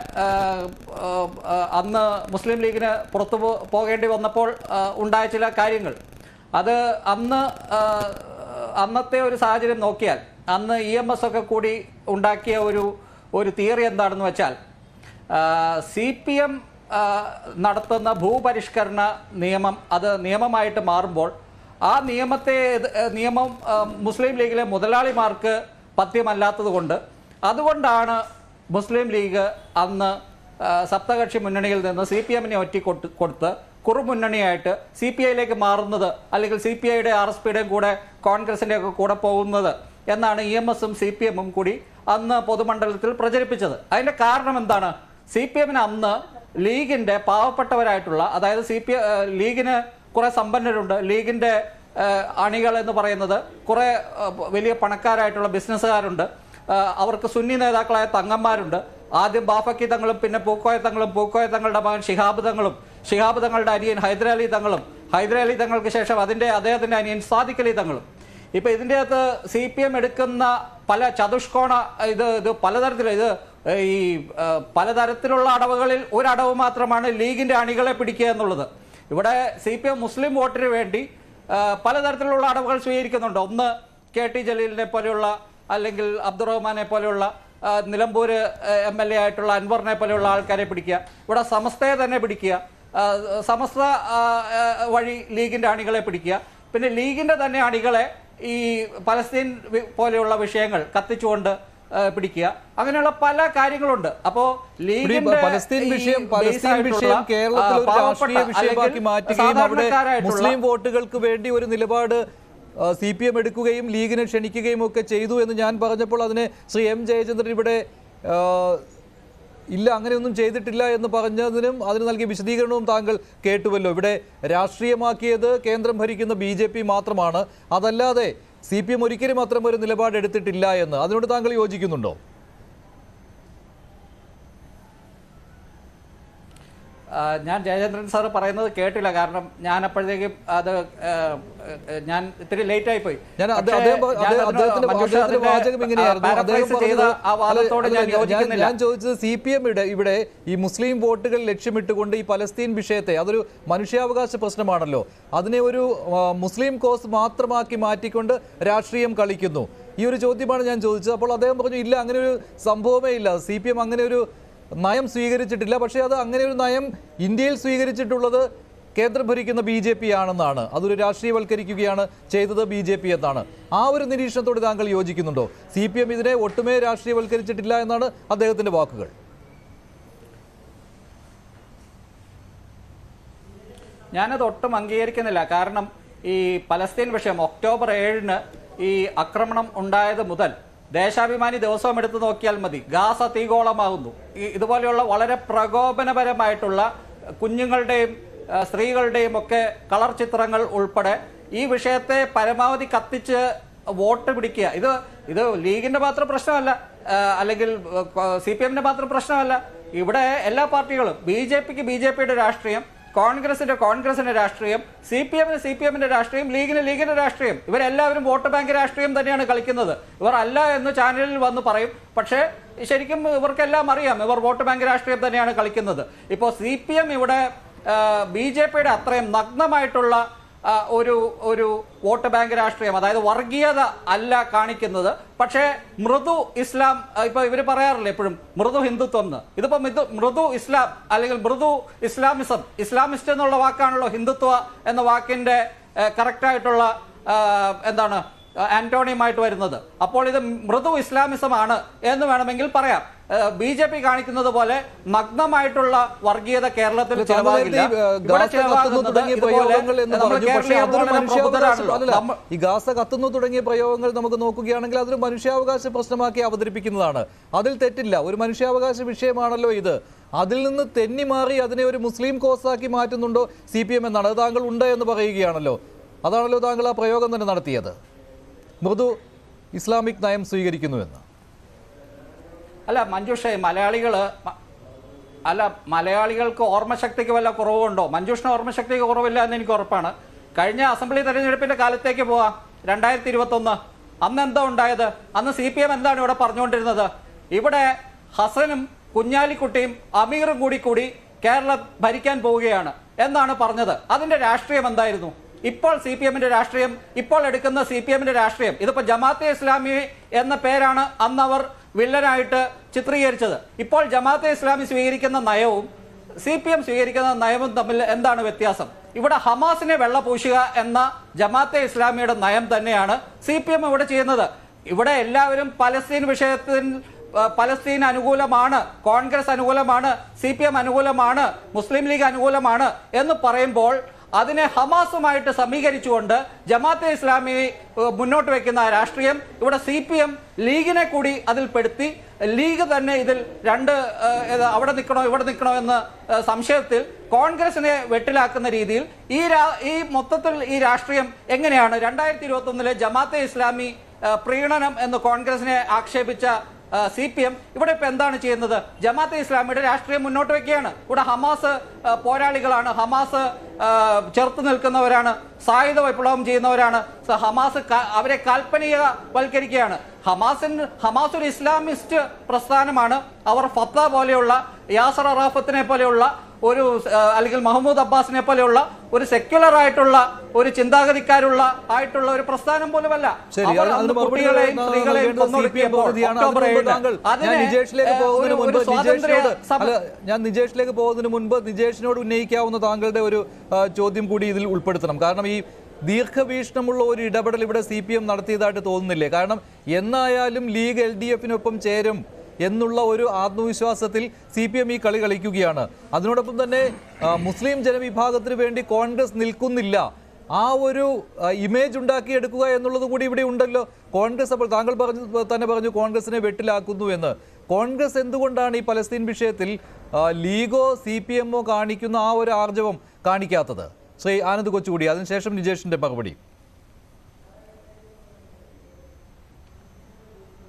അന്ന് മുസ്ലിം ലീഗിന് പുറത്തു പോ- പോകേണ്ടി വന്നപ്പോൾ ആ, ഉണ്ടായ ചില കാര്യങ്ങൾ അത് അന്ന് ആ, അന്നത്തെ ഒരു സാഹചര്യം നോക്കിയാൽ അന്ന് ഇ എം എസ് ഒക്കെ കൂടി ഉണ്ടാക്കിയ ഒരു ഒരു തിയറി എന്താണെന്ന് വെച്ചാൽ സി പി എം നടത്തുന്ന ഭൂപരിഷ്കരണ നിയമം അത് നിയമമായിട്ട് മാറുമ്പോൾ ആ നിയമത്തെ എത്- ഏ, നിയമം ആ, മുസ്ലിം ലീഗിലെ മുതലാളിമാർക്ക് പഥ്യമല്ലാത്തത് കൊണ്ട് അതുകൊണ്ടാണ് മുസ്ലിം ലീഗ് അന്ന് ആ, സപ്തകക്ഷി മുന്നണിയിൽ നിന്ന് സി പി എമ്മിനെ ഒറ്റി കൊടുത്ത് കൊടുത്ത് കുറുമുന്നണിയായിട്ട് സി പി ഐയിലേക്ക് മാറുന്നത് അല്ലെങ്കിൽ സി പി ഐയുടെ ആർ എസ് പിയുടെയും കൂടെ കോൺഗ്രസിന്റെ ഒക്കെ കൂടെ പോകുന്നത് എന്നാണ് ഇ എം എസും സി പി എമ്മും കൂടി അന്ന് പൊതുമണ്ഡലത്തിൽ പ്രചരിപ്പിച്ചത് അതിന്റെ കാരണം എന്താണ് സി പി എമ്മിന് അന്ന് ലീഗിന്റെ പാവപ്പെട്ടവരായിട്ടുള്ള അതായത് സി പി ലീഗിന് കുറെ സമ്പന്നരുണ്ട് ലീഗിന്റെ ഏഹ്, അണികൾ എന്ന് പറയുന്നത് കുറെ ഏഹ്, വലിയ പണക്കാരായിട്ടുള്ള ബിസിനസ്സുകാരുണ്ട് ഏഹ്, അവർക്ക് സുന്നി നേതാക്കളായ തങ്ങന്മാരുണ്ട് ആദ്യം ബാഫക്കി തങ്ങളും പിന്നെ പൂക്കോയ തങ്ങളും പൂക്കോയ തങ്ങളുടെ മകൻ ഷിഹാബ് തങ്ങളും ഷിഹാബ് തങ്ങളുടെ അനിയൻ ഹൈദരാലി തങ്ങളും ഹൈദരാലി തങ്ങൾക്ക് ശേഷം അതിന്റെ അദ്ദേഹത്തിന്റെ അനിയൻ സാദിഖ് അലി തങ്ങളും ഇപ്പൊ ഇതിന്റെ അകത്ത് സി പി എം എടുക്കുന്ന പല ചതുഷ്കോണ ഇത് ഇത് പലതരത്തിലുള്ള ഇത് ഈ ആ, പലതരത്തിലുള്ള അടവുകളിൽ ഒരു അടവ് മാത്രമാണ് ലീഗിന്റെ അണികളെ പിടിക്കുക എന്നുള്ളത് ഇവിടെ സി പി എം മുസ്ലിം വോട്ടിന് വേണ്ടി ആ, പലതരത്തിലുള്ള അടവുകൾ സ്വീകരിക്കുന്നുണ്ട് ഒന്ന് കെ ടി ജലീലിനെ പോലെയുള്ള അല്ലെങ്കിൽ അബ്ദുറഹ്മാനെ പോലെയുള്ള ആ, നിലമ്പൂര് എം എൽ എ ആയിട്ടുള്ള അൻവറിനെ പോലെയുള്ള ആൾക്കാരെ പിടിക്കുക ഇവിടെ സമസ്തയെ തന്നെ പിടിക്കുക ആ, സമസ്ത ആ, ആ, വഴി ലീഗിന്റെ അണികളെ പിടിക്കുക പിന്നെ ലീഗിന്റെ തന്നെ അണികളെ ഈ പലസ്തീൻ വി- പോലെയുള്ള വിഷയങ്ങൾ കത്തിച്ചുകൊണ്ട് ആ, പിടിക്കുക അങ്ങനെയുള്ള പല കാര്യങ്ങളുണ്ട് അപ്പോ ലീഗിന്റെ പലസ്തീൻ ഈ വിഷയം base പലസ്തീൻ ആയിട്ടുള്ള, വിഷയം കേരളത്തിൽ ഒരു ആ, രാഷ്ട്രീയ പാവപ്പെട്ട വിഷയമാക്കി അല്ലെങ്കിൽ മാറ്റുകയും അവിടെ സാധാരണക്കാരായിട്ടുള്ള മുസ്ലിം വോട്ടുകൾക്ക് വേണ്ടി ഒരു നിലപാട് സി പി എം എടുക്കുകയും ലീഗിനെ ക്ഷണിക്കുകയും ഒക്കെ ചെയ്തു എന്ന് ഞാൻ പറഞ്ഞപ്പോൾ അതിനെ ശ്രീ എം ജയചന്ദ്രൻ ഇവിടെ ആ, ഇല്ല അങ്ങനെയൊന്നും ചെയ്തിട്ടില്ല എന്ന് പറഞ്ഞതിനും അതിന് നൽകിയ വിശദീകരണവും താങ്കൾ കേട്ടുവല്ലോ ഇവിടെ രാഷ്ട്രീയമാക്കിയത് കേന്ദ്രം ഭരിക്കുന്ന ബി ജെ പി മാത്രമാണ് അതല്ലാതെ സി പി എം ഒരിക്കലും അത്തരം ഒരു നിലപാട് എടുത്തിട്ടില്ല എന്ന് അതിനോട് താങ്കൾ യോജിക്കുന്നുണ്ടോ ആ, ഞാൻ ജയചന്ദ്രൻ സാർ പറയുന്നത് കേട്ടില്ല കാരണം ഞാൻ അപ്പോഴത്തേക്കും അത് ആ, ആ, ഞാൻ ഇത്തിരി ലേറ്റ് ആയി പോയി ഞാൻ അത് പക്ഷേ അദ്ദേഹം പ- ഞാൻ അദ്ദേഹം- അതിനോട് അദ്ദേഹത്തിന്റെ മഞ്ജുഷ അദ്ദേഹത്തിന്റെ അതിന്റെ, വാചകം ആ, ഇങ്ങനെയായിരുന്നു അദ്ദേഹം paraphrase ചെയ്ത പറഞ്ഞത് ആ വാദത്തോട് അല്ല, ഞാൻ അല്ല, യോജിക്കുന്നില്ല ഞാൻ ചോദിച്ചത് സി പി എം ഇവിടെ ഈ മുസ്ലിം വോട്ടുകൾ ലക്ഷ്യമിട്ടുകൊണ്ട് ഈ പലസ്തീൻ വിഷയത്തെ അതൊരു മനുഷ്യാവകാശ പ്രശ്നമാണല്ലോ അതിനെ ഒരു ആ, മുസ്ലിം കോസ് മാത്രമാക്കി മാറ്റിക്കൊണ്ട് രാഷ്ട്രീയം കളിക്കുന്നു ഈ ഒരു ചോദ്യമാണ് ഞാൻ ചോദിച്ചത് അപ്പോൾ അദ്ദേഹം പറഞ്ഞു ഇല്ല അങ്ങനെ ഒരു സംഭവമേ ഇല്ല സി പി എം അങ്ങനെ ഒരു നയം സ്വീകരിച്ചിട്ടില്ല പക്ഷേ അത് അങ്ങനെ ഒരു നയം ഇന്ത്യയിൽ സ്വീകരിച്ചിട്ടുള്ളത് കേന്ദ്രം ഭരിക്കുന്ന ബി ജെ പി ആണെന്നാണ് അതൊരു രാഷ്ട്രീയവൽക്കരിക്കുകയാണ് ചെയ്തത് ബി ജെ പി എന്നാണ് ആ ഒരു നിരീക്ഷണത്തോട് താങ്കൾ യോജിക്കുന്നുണ്ടോ സി പി എം ഇതിനെ ഒട്ടുമേ രാഷ്ട്രീയവൽക്കരിച്ചിട്ടില്ല എന്നാണ് അദ്ദേഹത്തിന്റെ വാക്കുകൾ ഞാനത് ഒട്ടും അംഗീകരിക്കുന്നില്ല കാരണം ഈ പലസ്തീൻ വിഷയം ഒക്ടോബർ ഏഴിന് ഈ ആക്രമണം ഉണ്ടായത് മുതൽ ദേശാഭിമാനി ദിവസവും എടുത്തു നോക്കിയാൽ മതി ഗാസ തീഗോളമാകുന്നു ഈ ഇതുപോലെയുള്ള വളരെ പ്രകോപനപരമായിട്ടുള്ള കുഞ്ഞുങ്ങളുടെയും ആ, സ്ത്രീകളുടെയും ഒക്കെ കളർ ചിത്രങ്ങൾ ഉൾപ്പെടെ ഈ വിഷയത്തെ പരമാവധി കത്തിച്ച് വോട്ട് പിടിക്കുക ഇത് ഇത് ലീഗിന്റെ മാത്രം പ്രശ്നമല്ല ആ, അല്ലെങ്കിൽ സി പി എമ്മിന്റെ മാത്രം പ്രശ്നമല്ല ഇവിടെ എല്ലാ പാർട്ടികളും ബി ജെ പിക്ക് ബി ജെ പിയുടെ രാഷ്ട്രീയം കോൺഗ്രസിന്റെ കോൺഗ്രസിന്റെ രാഷ്ട്രീയം സി പി എമ്മിന് സി പി എമ്മിന്റെ രാഷ്ട്രീയം ലീഗിന് ലീഗിന്റെ രാഷ്ട്രീയം ഇവരെല്ലാവരും വോട്ട് ബാങ്ക് രാഷ്ട്രീയം തന്നെയാണ് കളിക്കുന്നത് ഇവർ അല്ല എന്ന് ചാനലിൽ വന്ന് പറയും പക്ഷേ ശരിക്കും ഇവർക്കെല്ലാം അറിയാം ഇവർ വോട്ട് ബാങ്ക് രാഷ്ട്രീയം തന്നെയാണ് കളിക്കുന്നത് ഇപ്പോൾ സി പി എം ഇവിടെ ബി ജെ പിയുടെ അത്രയും നഗ്നമായിട്ടുള്ള ആ, ഒരു ഒരു വോട്ട് ബാങ്ക് രാഷ്ട്രീയം അതായത് വർഗീയത അല്ല കാണിക്കുന്നത് പക്ഷേ മൃദു ഇസ്ലാം ആ, ഇപ്പൊ ഇവർ പറയാറില്ല എപ്പോഴും മൃദു ഹിന്ദുത്വം എന്ന് ഇതിപ്പോ മിതു- മൃദു ഇസ്ലാം അല്ലെങ്കിൽ മൃദു ഇസ്ലാമിസം ഇസ്ലാമിസ്റ്റ് എന്നുള്ള വാക്കാണല്ലോ ഹിന്ദുത്വ എന്ന വാക്കിന്റെ കറക്റ്റ് ആയിട്ടുള്ള ആ, എന്താണ് ആന്റോണിയുമായിട്ട് വരുന്നത് അപ്പോൾ ഇത് മൃദു ഇസ്ലാമിസമാണ് എന്ന് വേണമെങ്കിൽ പറയാം ബി ജെ പി കാണിക്കുന്നത് പോലെ നഗ്നമായിട്ടുള്ള വർഗീയത കേരളത്തിൽ താങ്കൾ ചിലവാകില്ല നേരത്തെ ഈ, ഏഹ്, ഇവിടെ ഗാസ കത്തുന്നു ചിലവാകുന്നത് തുടങ്ങിയ ഇതുപോലെ പ്രയോഗങ്ങൾ എന്ന് നമ്മൾ പറഞ്ഞു പക്ഷേ കേരളീയർ അതൊരു വളരെ മനുഷ്യാവകാശ പ്രബുദ്ധരാണല്ലോ. അല്ല നമ്മ- ഈ ഗാസ കത്തുന്നു തുടങ്ങിയ പ്രയോഗങ്ങൾ നമുക്ക് നോക്കുകയാണെങ്കിൽ അതൊരു മനുഷ്യാവകാശ പ്രശ്നമാക്കി അവതരിപ്പിക്കുന്നതാണ് അതിൽ തെറ്റില്ല ഒരു മനുഷ്യാവകാശ വിഷയമാണല്ലോ ഇത് അതിൽ നിന്ന് തെന്നി മാറി അതിനെ ഒരു മുസ്ലിം കോസാക്കി മാറ്റുന്നുണ്ടോ സി പി എം എന്നാണ് അത് താങ്കൾ ഉണ്ട് എന്ന് പറയുകയാണല്ലോ അതാണല്ലോ താങ്കൾ ആ പ്രയോഗം തന്നെ നടത്തിയത് മൃദു ഇസ്ലാമിക് നയം സ്വീകരിക്കുന്നുവെന്ന് അല്ല മഞ്ജുഷ മലയാളികള് മ- അല്ല മലയാളികൾക്ക് ഓർമ്മശക്തിക്ക് വല്ല കുറവുണ്ടോ മഞ്ജുഷിന് ഓർമ്മശക്തിക്ക് കുറവില്ല എന്ന് എനിക്ക് ഉറപ്പാണ് കഴിഞ്ഞ അസംബ്ലി തെരഞ്ഞെടുപ്പിന്റെ കാലത്തേക്ക് പോവാം രണ്ടായിരത്തി ഇരുപത്തി ഒന്ന് അന്ന് എന്താ ഉണ്ടായത് അന്ന് സി പി എം എന്താണ് ഇവിടെ പറഞ്ഞുകൊണ്ടിരുന്നത് ഇവിടെ ഹസനും കുഞ്ഞാലിക്കുട്ടിയും അമീറും കൂടി കൂടി കേരളം ഭരിക്കാൻ പോവുകയാണ് എന്നാണ് പറഞ്ഞത് അതിന്റെ രാഷ്ട്രീയം എന്തായിരുന്നു ഇപ്പോൾ സി പി എമ്മിന്റെ രാഷ്ട്രീയം ഇപ്പോൾ എടുക്കുന്ന സി പി എമ്മിന്റെ രാഷ്ട്രീയം ഇതിപ്പോ ജമാഅത്തെ ഇസ്ലാമി എന്ന പേരാണ് അന്ന് അവർ വില്ലനായിട്ട് ചിത്രീകരിച്ചത് ഇപ്പോൾ ജമാഅത്തെ ഇസ്ലാമി സ്വീകരിക്കുന്ന നയവും സി പി എം സ്വീകരിക്കുന്ന നയവും തമ്മിൽ എന്താണ് വ്യത്യാസം ഇവിടെ ഹമാസിനെ വെള്ളപൂശുക എന്ന ജമാഅത്തെ ഇസ്ലാമിയുടെ നയം തന്നെയാണ് സി പി എം ഇവിടെ ചെയ്യുന്നത് ഇവിടെ എല്ലാവരും പലസ്തീൻ വിഷയത്തിൽ ആ, പലസ്തീൻ അനുകൂലമാണ് കോൺഗ്രസ് അനുകൂലമാണ് സി പി എം അനുകൂലമാണ് മുസ്ലിം ലീഗ് അനുകൂലമാണ് എന്ന് പറയുമ്പോൾ അതിനെ ഹമാസുമായിട്ട് സമീകരിച്ചുകൊണ്ട് ജമാഅത്തെ ഇസ്ലാമി ഏഹ്, മുന്നോട്ട് വെക്കുന്ന രാഷ്ട്രീയം ഇവിടെ സി പി എം ലീഗിനെ കൂടി അതിൽ പെടുത്തി ലീഗ് തന്നെ ഇതിൽ രണ്ട് ഏഹ്, ഏത് അവിടെ നിൽക്കണോ ഇവിടെ നിൽക്കണോ എന്ന ഏഹ്, സംശയത്തിൽ കോൺഗ്രസിനെ വെട്ടിലാക്കുന്ന രീതിയിൽ ഈ രാ- ഈ മൊത്തത്തിൽ ഈ രാഷ്ട്രീയം എങ്ങനെയാണ് രണ്ടായിരത്തി ഇരുപത്തി ഒന്നിലെ ജമാഅത്തെ ഇസ്ലാമി ഏഹ്, പ്രീണനം എന്ന് കോൺഗ്രസിനെ ആക്ഷേപിച്ച സി പി എം ഇവിടെ ഇപ്പൊ എന്താണ് ചെയ്യുന്നത് ജമാഅത്തെ ഇസ്ലാമിയുടെ രാഷ്ട്രീയം മുന്നോട്ട് വെക്കുകയാണ് ഇവിടെ ഹമാസ് ആ, പോരാളികളാണ് ഹമാസ് ആ, ചെറുത്ത് നിൽക്കുന്നവരാണ് സായുധ വിപ്ലവം ചെയ്യുന്നവരാണ് സ- ഹമാസ് ക- അവരെ കാൽപ്പനിക വൽക്കരിക്കുകയാണ് ഹമാസിന് ഹമാസ് ഒരു ഇസ്ലാമിസ്റ്റ് പ്രസ്ഥാനമാണ് അവർ ഫത്ത പോലെയുള്ള യാസർ അറാഫത്തിനെ പോലെയുള്ള ഒരു ആ, അല്ലെങ്കിൽ മഹമ്മൂദ് അബ്ബാസിനെ പോലെയുള്ള ഒരു സെക്യുലർ ആയിട്ടുള്ള ഒരു ചിന്താഗതിക്കാരുള്ള ആയിട്ടുള്ള ഒരു പ്രസ്ഥാനം പോലുമല്ല ശരി അവർ അതിന് അന്ന് മറുപടി കുട്ടികളെയും ന- സ്ത്രീകളെയും നൽകേണ്ടത് CPM കൊന്നൊടുക്കിയപ്പോൾ പ്രതിനിധിയാണ്. ഒക്ടോബർ അതിന് മുമ്പ് ഏഴിന് താങ്കൾ ഞാൻ അതിനെ, നിജേഷിലേക്ക് ഏഹ്, പോകുന്നതിന് ഒരു- മുൻപ് ഒരു സ്വാതന്ത്ര്യ നിജേഷിനോട് സമ- അല്ല ഞാൻ നിജേഷിലേക്ക് പോകുന്നതിന് മുൻപ് നിജേഷിനോട് ഉന്നയിക്കാവുന്ന താങ്കളുടെ ഒരു ആ, ചോദ്യം കൂടി ഇതിൽ ഉൾപ്പെടുത്തണം കാരണം ഈ ദീർഘവീക്ഷണമുള്ള ഒരു ഇടപെടൽ ഇവിടെ സി പി എം നടത്തിയതായിട്ട് തോന്നുന്നില്ലേ കാരണം എന്നായാലും ലീഗ് എൽ ഡി എഫിനൊപ്പം ചേരും എന്നുള്ള ഒരു ആത്മവിശ്വാസത്തിൽ സി പി എം ഈ കളി കളിക്കുകയാണ് അതിനോടൊപ്പം തന്നെ ആ, മുസ്ലിം ജനവിഭാഗത്തിന് വേണ്ടി കോൺഗ്രസ് നിൽക്കുന്നില്ല ആ ഒരു ആ, ഇമേജ് ഉണ്ടാക്കിയെടുക്കുക എന്നുള്ളത് കൂടി ഇവിടെ ഉണ്ടല്ലോ കോൺഗ്രസ് അപ്പോൾ താങ്കൾ പറഞ്ഞു തന്നെ പറഞ്ഞു കോൺഗ്രസിനെ വെട്ടിലാക്കുന്നു എന്ന് കോൺഗ്രസ് എന്തുകൊണ്ടാണ് ഈ പലസ്തീൻ വിഷയത്തിൽ ആ, ലീഗോ സി പി എമ്മോ കാണിക്കുന്ന ആ ഒരു ആർജവം കാണിക്കാത്തത് ശ്രീ ആനന്ദ് കൊച്ചുകൂടി അതിനുശേഷം നിജേഷിന്റെ മറുപടി അല്ല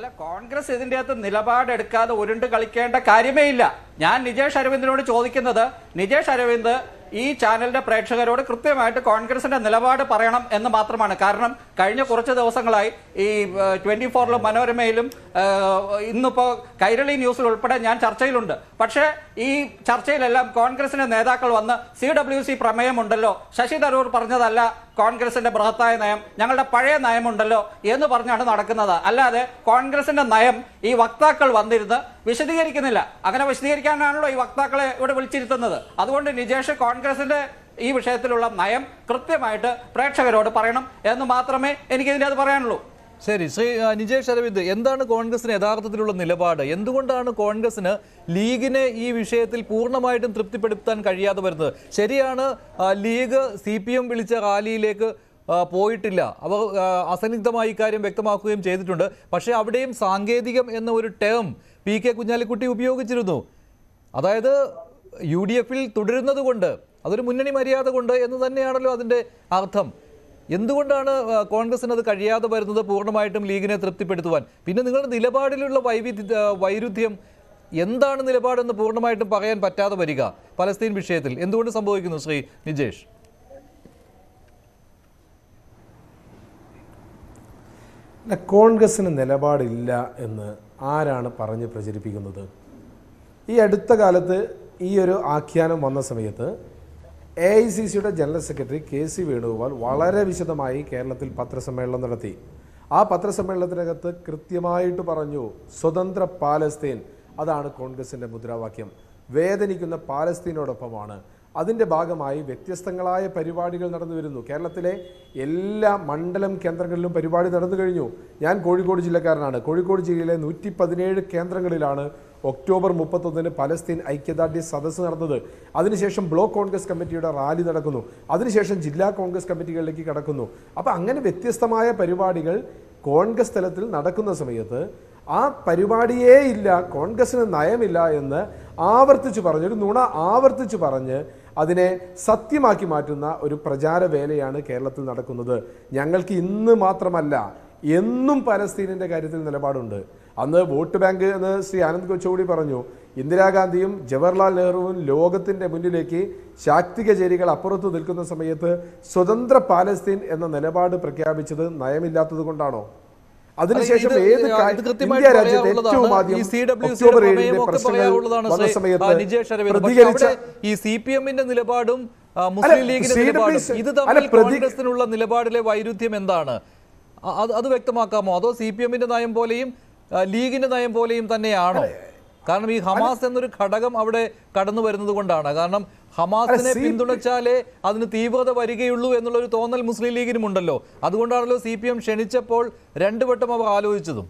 അല്ല കോൺഗ്രസ് ഇതിന്റെ അകത്ത് നിലപാടെടുക്കാതെ ഉരുണ്ട് കളിക്കേണ്ട കാര്യമേ ഇല്ല ഞാൻ നിജേഷ് അരവിന്ദിനോട് ചോദിക്കുന്നത് നിജേഷ് അരവിന്ദ് ഈ ചാനലിന്റെ പ്രേക്ഷകരോട് കൃത്യമായിട്ട് കോൺഗ്രസിന്റെ നിലപാട് പറയണം എന്ന് മാത്രമാണ് കാരണം കഴിഞ്ഞ കുറച്ച് ദിവസങ്ങളായി ഈ ട്വന്റി ഫോറിലും മനോരമയിലും ആ, ഇന്നിപ്പോ കൈരളി ന്യൂസിൽ ഉൾപ്പെടെ ഞാൻ ചർച്ചയിലുണ്ട് പക്ഷേ ഈ ചർച്ചയിലെല്ലാം കോൺഗ്രസിന്റെ നേതാക്കൾ വന്ന് സി ഡബ്ല്യു സി പ്രമേയമുണ്ടല്ലോ ശശി തരൂർ പറഞ്ഞതല്ല കോൺഗ്രസിന്റെ ബൃഹത്തായ നയം ഞങ്ങളുടെ പഴയ നയമുണ്ടല്ലോ എന്ന് പറഞ്ഞാണ് നടക്കുന്നത് അല്ലാതെ കോൺഗ്രസിന്റെ നയം ഈ വക്താക്കൾ വന്നിരുന്ന് വിശദീകരിക്കുന്നില്ല അങ്ങനെ വിശദീകരിക്കാനാണല്ലോ ഈ വക്താക്കളെ ഇവിടെ വിളിച്ചിരുത്തുന്നത് അതുകൊണ്ട് നിജേഷ് കോൺഗ്രസിന്റെ ഈ വിഷയത്തിലുള്ള നയം കൃത്യമായിട്ട് പ്രേക്ഷകരോട് പറയണം എന്ന് മാത്രമേ എനിക്ക് ഇതിന്റെ അത് പറയാനുള്ളൂ ശരി ശ്രീ ആ, നിജേഷ് അരവിന്ദ് എന്താണ് കോൺഗ്രസിന് യഥാർത്ഥത്തിലുള്ള നിലപാട് എന്തുകൊണ്ടാണ് കോൺഗ്രസിന് ലീഗിനെ ഈ വിഷയത്തിൽ പൂർണ്ണമായിട്ടും തൃപ്തിപ്പെടുത്താൻ കഴിയാതെ വരുന്നത് ശരിയാണ് ആ, ലീഗ് സി പി എം വിളിച്ച റാലിയിലേക്ക് ആ, പോയിട്ടില്ല അവർ ആ, അസന്നിഗ്ധമായി ഇക്കാര്യം വ്യക്തമാക്കുകയും ചെയ്തിട്ടുണ്ട് പക്ഷേ അവിടെയും സാങ്കേതികം എന്ന ഒരു ടേം പി കെ കുഞ്ഞാലിക്കുട്ടി ഉപയോഗിച്ചിരുന്നു അതായത് യു ഡി എഫിൽ തുടരുന്നത് കൊണ്ട് അതൊരു മുന്നണി മര്യാദ കൊണ്ട് എന്ന് തന്നെയാണല്ലോ അതിൻ്റെ അർത്ഥം എന്തുകൊണ്ടാണ് ആ, കോൺഗ്രസിന് അത് കഴിയാതെ വരുന്നത് പൂർണ്ണമായിട്ടും ലീഗിനെ തൃപ്തിപ്പെടുത്തുവാൻ പിന്നെ നിങ്ങളുടെ നിലപാടിലുള്ള വൈവിധ്യ ആ, വൈരുദ്ധ്യം എന്താണ് നിലപാടെന്ന് പൂർണ്ണമായിട്ടും പറയാൻ പറ്റാതെ വരിക പലസ്തീൻ വിഷയത്തിൽ എന്തുകൊണ്ട് സംഭവിക്കുന്നു ശ്രീ നിജേഷ് അല്ല, കോൺഗ്രസിന് നിലപാടില്ല എന്ന് ആരാണ് പറഞ്ഞ് പ്രചരിപ്പിക്കുന്നത് ഈ അടുത്ത കാലത്ത് ഈ ഒരു ആഖ്യാനം വന്ന സമയത്ത് എ ഐ സി സിയുടെ general secretary K C Venugopal വളരെ വിശദമായി കേരളത്തിൽ പത്രസമ്മേളനം നടത്തി ആ പത്രസമ്മേളനത്തിനകത്ത് കൃത്യമായിട്ട് പറഞ്ഞു സ്വതന്ത്ര പാലസ്തീൻ അതാണ് കോൺഗ്രസിന്റെ മുദ്രാവാക്യം വേദനിക്കുന്ന പാലസ്തീനോടൊപ്പമാണ് അതിൻ്റെ ഭാഗമായി വ്യത്യസ്തങ്ങളായ പരിപാടികൾ നടന്നു വരുന്നു കേരളത്തിലെ എല്ലാ മണ്ഡലം കേന്ദ്രങ്ങളിലും പരിപാടി നടന്നു കഴിഞ്ഞു ഞാൻ കോഴിക്കോട് ജില്ലക്കാരനാണ് കോഴിക്കോട് ജില്ലയിലെ നൂറ്റി പതിനേഴ് കേന്ദ്രങ്ങളിലാണ് ഒക്ടോബർ മുപ്പത്തൊന്നിന് പലസ്തീൻ ഐക്യദാർഢ്യ സദസ്സ് നടന്നത് അതിനുശേഷം ബ്ലോക്ക് കോൺഗ്രസ് കമ്മിറ്റിയുടെ റാലി നടക്കുന്നു അതിനുശേഷം ജില്ലാ കോൺഗ്രസ് കമ്മിറ്റികളിലേക്ക് കടക്കുന്നു അപ്പം അങ്ങനെ വ്യത്യസ്തമായ പരിപാടികൾ കോൺഗ്രസ് തലത്തിൽ നടക്കുന്ന സമയത്ത് ആ പരിപാടിയേ ഇല്ല കോൺഗ്രസിന് നയമില്ല എന്ന് ആവർത്തിച്ച് പറഞ്ഞ് ഒരു നുണ ആവർത്തിച്ച് പറഞ്ഞ് അതിനെ സത്യമാക്കി മാറ്റുന്ന ഒരു പ്രചാര വേലയാണ് കേരളത്തിൽ നടക്കുന്നത് ഞങ്ങൾക്ക് ഇന്ന് മാത്രമല്ല എന്നും പലസ്തീനിന്റെ കാര്യത്തിൽ നിലപാടുണ്ട് അന്ന് വോട്ട് ബാങ്ക് എന്ന് ശ്രീ ആനന്ദ് കൊച്ചോടി പറഞ്ഞു ഇന്ദിരാഗാന്ധിയും ജവഹർലാൽ നെഹ്റുവും ലോകത്തിന്റെ മുന്നിലേക്ക് ശാക്തിക ചേരികൾ അപ്പുറത്ത് നിൽക്കുന്ന സമയത്ത് സ്വതന്ത്ര പാലസ്തീൻ എന്ന നിലപാട് പ്രഖ്യാപിച്ചത് നയമില്ലാത്തത് കൊണ്ടാണോ അതിനുശേഷം ഇത് ഏത് ഇത് കാ- കൃത്യമായിട്ട് ഇന്ത്യ രാജ്യത്ത് പറയാനുള്ളതാണ്. ഏറ്റവും ആദ്യം ഈ CWC ഒക്ടോബർ യുടെ ഏഴിന്റെ പ്രമേയമൊക്കെ പ്രശ്നങ്ങൾ പറയാനുള്ളതാണ് വന്ന ശ്രീ, ആ, സമയത്ത് നിജേഷ് അരവിന്ദ്. പക്ഷേ പ്രതികരിച്ച അവിടെ ഈ സി പി എമ്മിന്റെ നിലപാടും ആ, മുസ്ലിം അല്ല, ലീഗിന്റെ CWC നിലപാടും ഇത് അല്ല, തമ്മിൽ പ്രതി- കോൺഗ്രസിനുള്ള നിലപാടിലെ വൈരുദ്ധ്യം എന്താണ് അ- അത് അത് വ്യക്തമാക്കാമോ അതോ സി പി എമ്മിന്റെ നയം പോലെയും ആ, ലീഗിന്റെ നയം പോലെയും തന്നെയാണോ കാരണം ഈ ഹമാസ് എന്നൊരു ഘടകം അവിടെ കടന്നു വരുന്നത് കൊണ്ടാണ് കാരണം ഹമാസിനെ അല്ല, സി- പിന്തുണച്ചാലേ അതിന് തീവ്രത വരികയുള്ളൂ എന്നുള്ള ഒരു തോന്നൽ മുസ്ലിം ലീഗിനുമുണ്ടല്ലോ അതുകൊണ്ടാണല്ലോ സി പി എം ക്ഷണിച്ചപ്പോൾ രണ്ടു വട്ടം അവർ ആലോചിച്ചതും